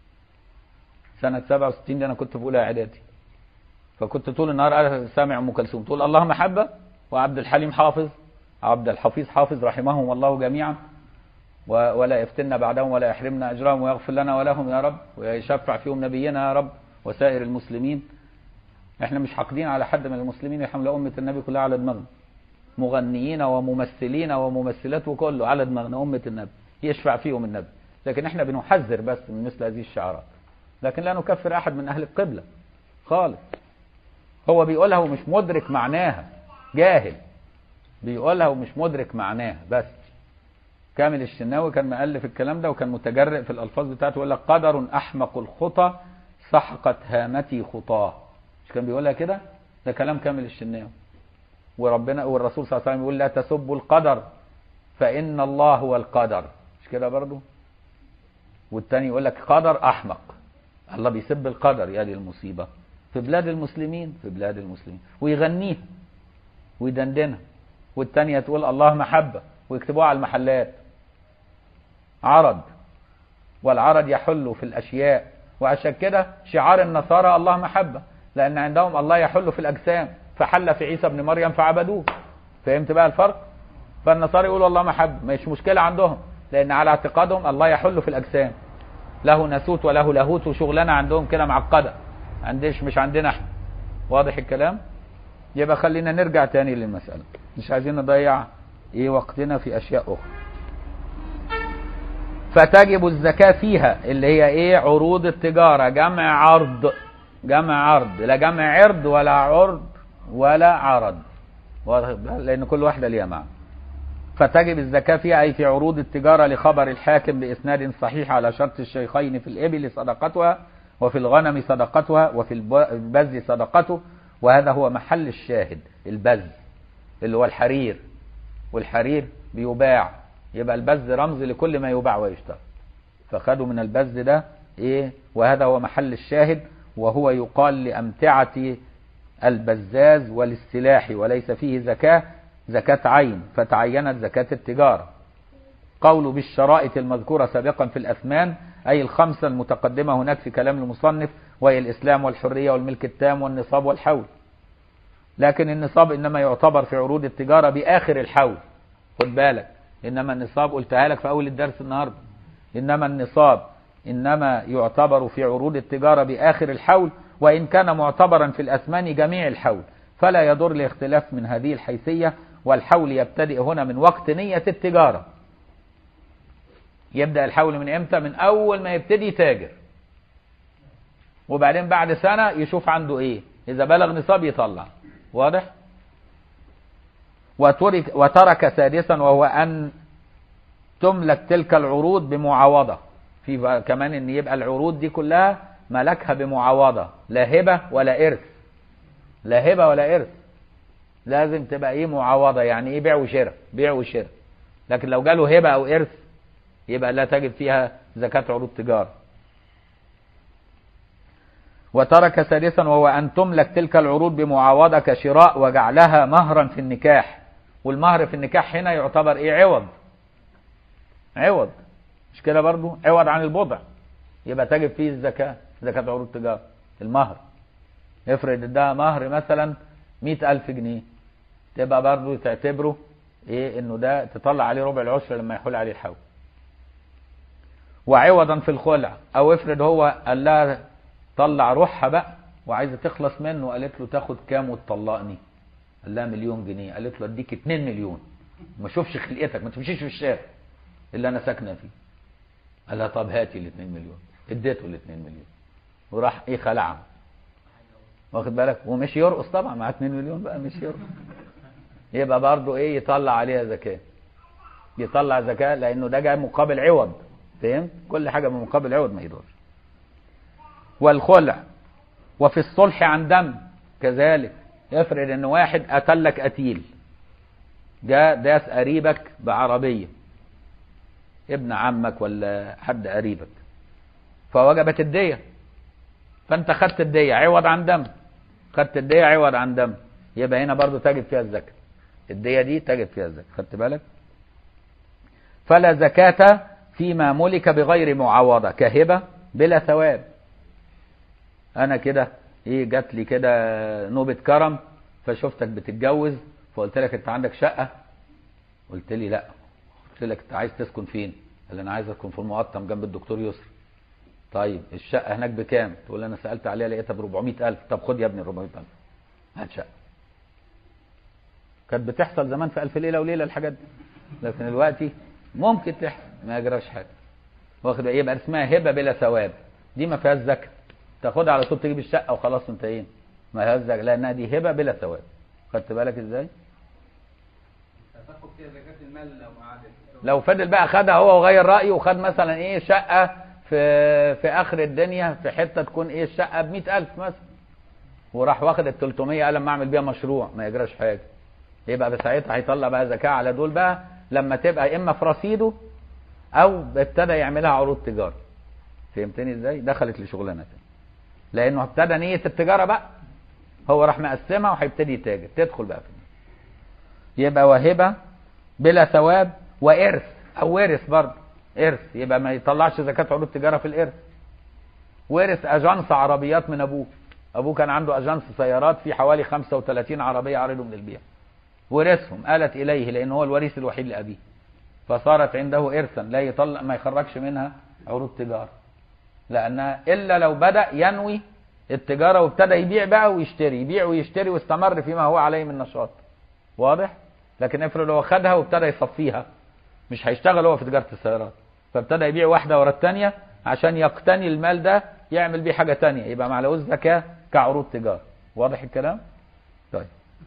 سنه 67 دي انا كنت في اولى اعدادي فكنت طول النهار قاعد سامع ام كلثوم تقول الله محبه وعبد الحليم حافظ عبد الحفيظ حافظ رحمهم الله جميعا و- ولا يفتنا بعدهم ولا يحرمنا اجرهم ويغفر لنا ولهم يا رب ويشفع فيهم نبينا يا رب وسائر المسلمين احنا مش حاقدين على حد من المسلمين يحمل امه النبي كلها على دماغنا مغنيين وممثلين وممثلات وكله على دماغنا امه النبي يشفع فيهم النبي لكن احنا بنحذر بس من مثل هذه الشعارات لكن لا نكفر احد من اهل القبله خالص هو بيقولها ومش مدرك معناها جاهل بيقولها ومش مدرك معناها بس كامل الشناوي كان مؤلف الكلام ده وكان متجرئ في الالفاظ بتاعته يقول لك قدر احمق الخطى سحقت هامتي خطاه مش كان بيقولها كده ده كلام كامل الشناوي وربنا والرسول صلى الله عليه وسلم يقول لا تسبوا القدر فان الله هو القدر مش كده برضو والتاني يقول لك قدر احمق الله بيسب القدر يا دي المصيبه في بلاد المسلمين في بلاد المسلمين ويغنيها ويدندنها والتانية تقول الله محبة ويكتبوها على المحلات عرض والعرض يحل في الأشياء وعشان كده شعار النصارى الله محبة لأن عندهم الله يحل في الأجسام فحل في عيسى ابن مريم فعبدوه فهمت بقى الفرق فالنصارى يقولوا الله محبة مش مشكلة عندهم لأن على اعتقادهم الله يحل في الأجسام له ناسوت وله لاهوت وشغلانة عندهم كده معقدة عندش مش عندنا احنا واضح الكلام يبقى خلينا نرجع تاني للمسألة مش عايزين نضيع ايه وقتنا في اشياء اخرى فتجب الزكاة فيها اللي هي ايه عروض التجارة جمع عرض جمع عرض لا جمع عرض ولا عرض ولا عرض واضح بقى؟ لان كل واحدة ليها معنى فتجب الزكاة فيها أي في عروض التجارة لخبر الحاكم بإسناد صحيح على شرط الشيخين في الإبل صدقتها وفي الغنم صدقتها وفي الب- البز صدقته وهذا هو محل الشاهد البز اللي هو الحرير والحرير بيباع يبقى البز رمز لكل ما يباع ويشترى فخدوا من البز ده ايه وهذا هو محل الشاهد وهو يقال لأمتعة البزاز وللسلاح وليس فيه زكاة زكاة عين فتعينت زكاة التجارة قول بالشرائط المذكورة سابقا في الأثمان أي الخمسة المتقدمة هناك في كلام المصنف وهي الإسلام والحرية والملك التام والنصاب والحول لكن النصاب إنما يعتبر في عروض التجارة بآخر الحول خد بالك إنما النصاب قلتها لك في أول الدرس النهاردة إنما النصاب إنما يعتبر في عروض التجارة بآخر الحول وإن كان معتبرا في الأثمان جميع الحول فلا يضر الاختلاف من هذه الحيثية والحول يبتدئ هنا من وقت نية التجارة يبدأ الحول من امتى من اول ما يبتدي تاجر وبعدين بعد سنة يشوف عنده ايه اذا بلغ نصاب يطلع واضح وترك, وترك سادسا وهو ان تملك تلك العروض بمعاوضة في بقى كمان ان يبقى العروض دي كلها ملكها بمعاوضة لا هبة ولا ارث لا هبة ولا ارث لازم تبقى ايه معاوضة يعني ايه بيع وشراء بيع وشراء لكن لو جاله هبة او ارث يبقى لا تجب فيها زكاة عروض تجارة وترك سادسا وهو أن تملك تلك العروض بمعاوضة كشراء وجعلها مهرا في النكاح والمهر في النكاح هنا يعتبر ايه عوض عوض مش كده برضو عوض عن البضع يبقى تجب فيه الزكاة زكاة عروض تجارة المهر افرض ده مهر مثلا مئة ألف جنيه تبقى برضو تعتبره ايه انه ده تطلع عليه ربع العشر لما يحول عليه الحول وعوضا في الخلع او افرض هو قال لها طلع روحها بقى وعايزه تخلص منه قالت له تاخد كام وتطلقني قال لها مليون جنيه قالت له اديك 2 مليون ما اشوفش خلقتك ما تمشيش في الشارع اللي انا ساكنه فيه قال لها طب هاتي ال 2 مليون اديته ال 2 مليون وراح ايه خلعها واخد بالك ومش يرقص طبعا مع 2 مليون بقى مش يرقص يبقى برضه ايه يطلع عليها زكاه يطلع زكاه لانه ده جاي مقابل عوض فهمت كل حاجه من مقابل عوض ما يضرش والخلع وفي الصلح عن دم كذلك افرض ان واحد قتلك قتيل جاء داس قريبك بعربيه ابن عمك ولا حد قريبك فوجبت الديه فانت خدت الديه عوض عن دم خدت الديه عوض عن دم يبقى هنا برضو تجب فيها الزكاه الديه دي تجب فيها الزكاه خدت بالك فلا زكاه فيما ملك بغير معاوضه كهبه بلا ثواب انا كده ايه جات لي كده نوبه كرم فشفتك بتتجوز فقلت لك انت عندك شقه قلت لي لا قلت لك انت عايز تسكن فين قال لي انا عايز اسكن في المقطم جنب الدكتور يسر طيب الشقه هناك بكام تقول لي انا سالت عليها لقيتها ب 400000 طب خد يا ابني 400000 هات شقه كانت بتحصل زمان في الف ليله وليله الحاجات دي لكن دلوقتي ممكن تحصل ما يجراش حاجه واخد يبقى اسمها هبه بلا ثواب دي ما فيهاش زكاه تاخدها على طول تجيب الشقه وخلاص انتهينا ما فيهاش زكاه لانها دي هبه بلا ثواب خدت بالك ازاي هتاخد فيها زكاة المال لو قعدت لو فضل بقى خدها هو وغير رايه وخد مثلا ايه شقه في في اخر الدنيا في حته تكون ايه الشقه ب 100000 مثلا وراح واخد ال 300 قال لما اعمل بيها مشروع ما يجراش حاجه يبقى ساعتها هيطلع بقى زكاه على دول بقى لما تبقى اما في رصيده او ابتدى يعملها عروض تجاره فهمتني ازاي دخلت لشغلانه تاني لانه ابتدى نيه التجاره بقى هو راح مقسمها وهيبتدي يتاجر تدخل بقى في يبقى وهبه بلا ثواب وارث او ورث برضه ارث يبقى ما يطلعش زكاه عروض تجاره في الارث ورث اجانس عربيات من ابوه ابوه كان عنده اجانس سيارات في حوالي 35 عربيه عارضهم للبيع ورثهم آلت اليه لان هو الوريث الوحيد لابيه فصارت عنده ارثا لا يطلع ما يخرجش منها عروض تجاره لانها الا لو بدا ينوي التجاره وابتدى يبيع بقى ويشتري يبيع ويشتري واستمر فيما هو عليه من نشاط واضح لكن افرض هو خدها وابتدى يصفيها مش هيشتغل هو في تجاره السيارات فابتدى يبيع واحده ورا الثانيه عشان يقتني المال ده يعمل بيه حاجه ثانيه يبقى معلوش زكاه كعروض تجاره واضح الكلام طيب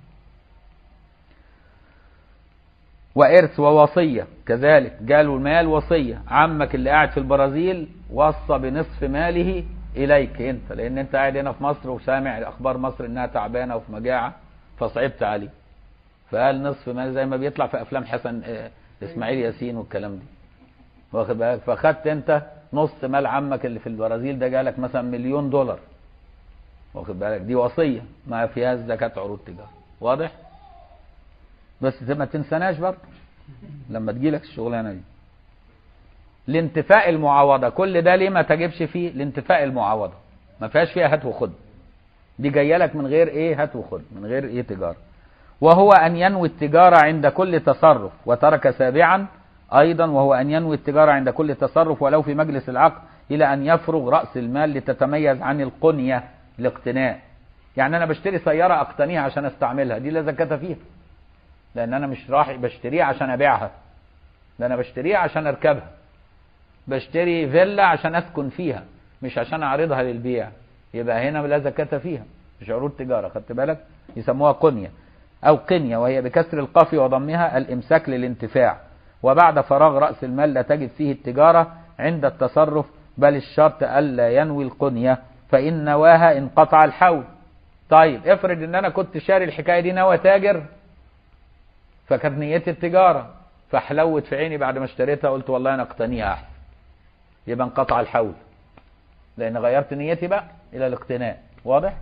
وإرث ووصية كذلك جاله المال وصية عمك اللي قاعد في البرازيل وصى بنصف ماله إليك أنت لأن أنت قاعد هنا في مصر وسامع أخبار مصر إنها تعبانة وفي مجاعة فصعبت عليه فقال نصف مال زي ما بيطلع في أفلام حسن آه، إسماعيل ياسين والكلام دي واخد بالك فخدت أنت نص مال عمك اللي في البرازيل ده جالك مثلا مليون دولار واخد بالك دي وصية ما فيهاش زكاة عروض تجارة واضح؟ بس ما تنسناش برضه لما تجيلك الشغلانه دي الانتفاء المعاوضه كل ده ليه ما تجيبش فيه الانتفاء المعاوضه ما فيهاش فيها هات وخد دي جايه لك من غير ايه هات وخد من غير ايه تجاره وهو ان ينوي التجاره عند كل تصرف وترك سابعا ايضا وهو ان ينوي التجاره عند كل تصرف ولو في مجلس العقد الى ان يفرغ راس المال لتتميز عن القنيه الاقتناء يعني انا بشتري سياره اقتنيها عشان استعملها دي لا زكاه فيها لان انا مش راح بشتريها عشان ابيعها ده انا بشتريها عشان اركبها بشتري فيلا عشان اسكن فيها مش عشان اعرضها للبيع يبقى هنا لا زكاة فيها مش عروض تجارة خدت بالك يسموها قنية او قنية وهي بكسر القاف وضمها الامساك للانتفاع وبعد فراغ رأس المال لا تجد فيه التجارة عند التصرف بل الشرط ألا ينوي القنية فإن نواها انقطع الحول طيب افرض ان انا كنت شاري الحكايه دي ناوي تاجر فكانت نيتي التجاره فحلوت في عيني بعد ما اشتريتها قلت والله انا اقتنيها احسن يبقى انقطع الحول لان غيرت نيتي بقى الى الاقتناء واضح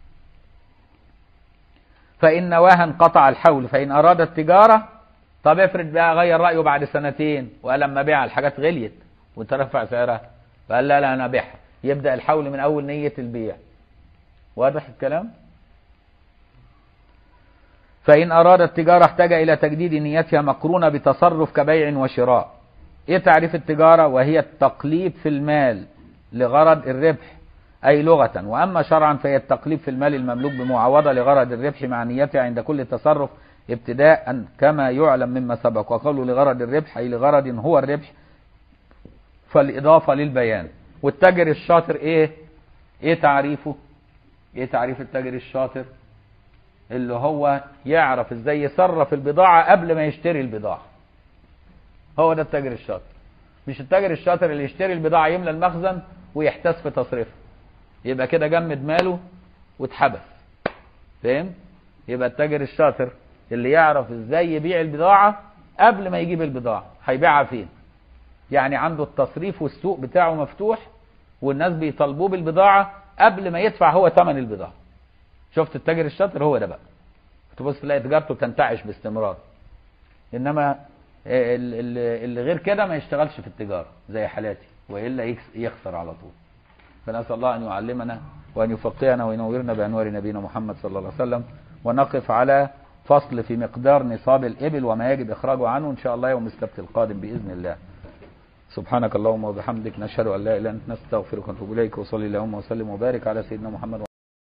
فان نواها انقطع الحول فان اراد التجاره طب افرض بقى غير رايه بعد سنتين وقال لما بيع الحاجات غليت وترفع سعرها فقال لا لا انا ابيعها يبدا الحول من اول نيه البيع واضح الكلام فإن أراد التجارة احتاج إلى تجديد نيتها مقرونة بتصرف كبيع وشراء إيه تعريف التجارة وهي التقليب في المال لغرض الربح أي لغة وأما شرعا فهي التقليب في المال المملوك بمعاوضة لغرض الربح مع نيتها عند كل تصرف ابتداء كما يعلم مما سبق وقالوا لغرض الربح أي لغرض هو الربح فالإضافة للبيان والتاجر الشاطر إيه إيه تعريفه إيه تعريف التاجر الشاطر اللي هو يعرف ازاي يصرف البضاعة قبل ما يشتري البضاعة هو ده التاجر الشاطر مش التاجر الشاطر اللي يشتري البضاعة يملى المخزن ويحتاس في تصريفها يبقى كده جمد ماله واتحبس فاهم يبقى التاجر الشاطر اللي يعرف ازاي يبيع البضاعة قبل ما يجيب البضاعة هيبيعها فين يعني عنده التصريف والسوق بتاعه مفتوح والناس بيطالبوه بالبضاعة قبل ما يدفع هو ثمن البضاعة شفت التاجر الشاطر هو ده بقى تبص تلاقي تجارته تنتعش باستمرار انما اللي اللي غير كده ما يشتغلش في التجاره زي حالاتي والا يكس- يخسر على طول فنسال الله ان يعلمنا وان يفقهنا وينورنا بانوار نبينا محمد صلى الله عليه وسلم ونقف على فصل في مقدار نصاب الابل وما يجب اخراجه عنه ان شاء الله يوم السبت القادم باذن الله سبحانك اللهم وبحمدك نشهد ان لا اله الا انت نستغفرك ونتوب اليك وصلي اللهم وسلم وبارك على سيدنا محمد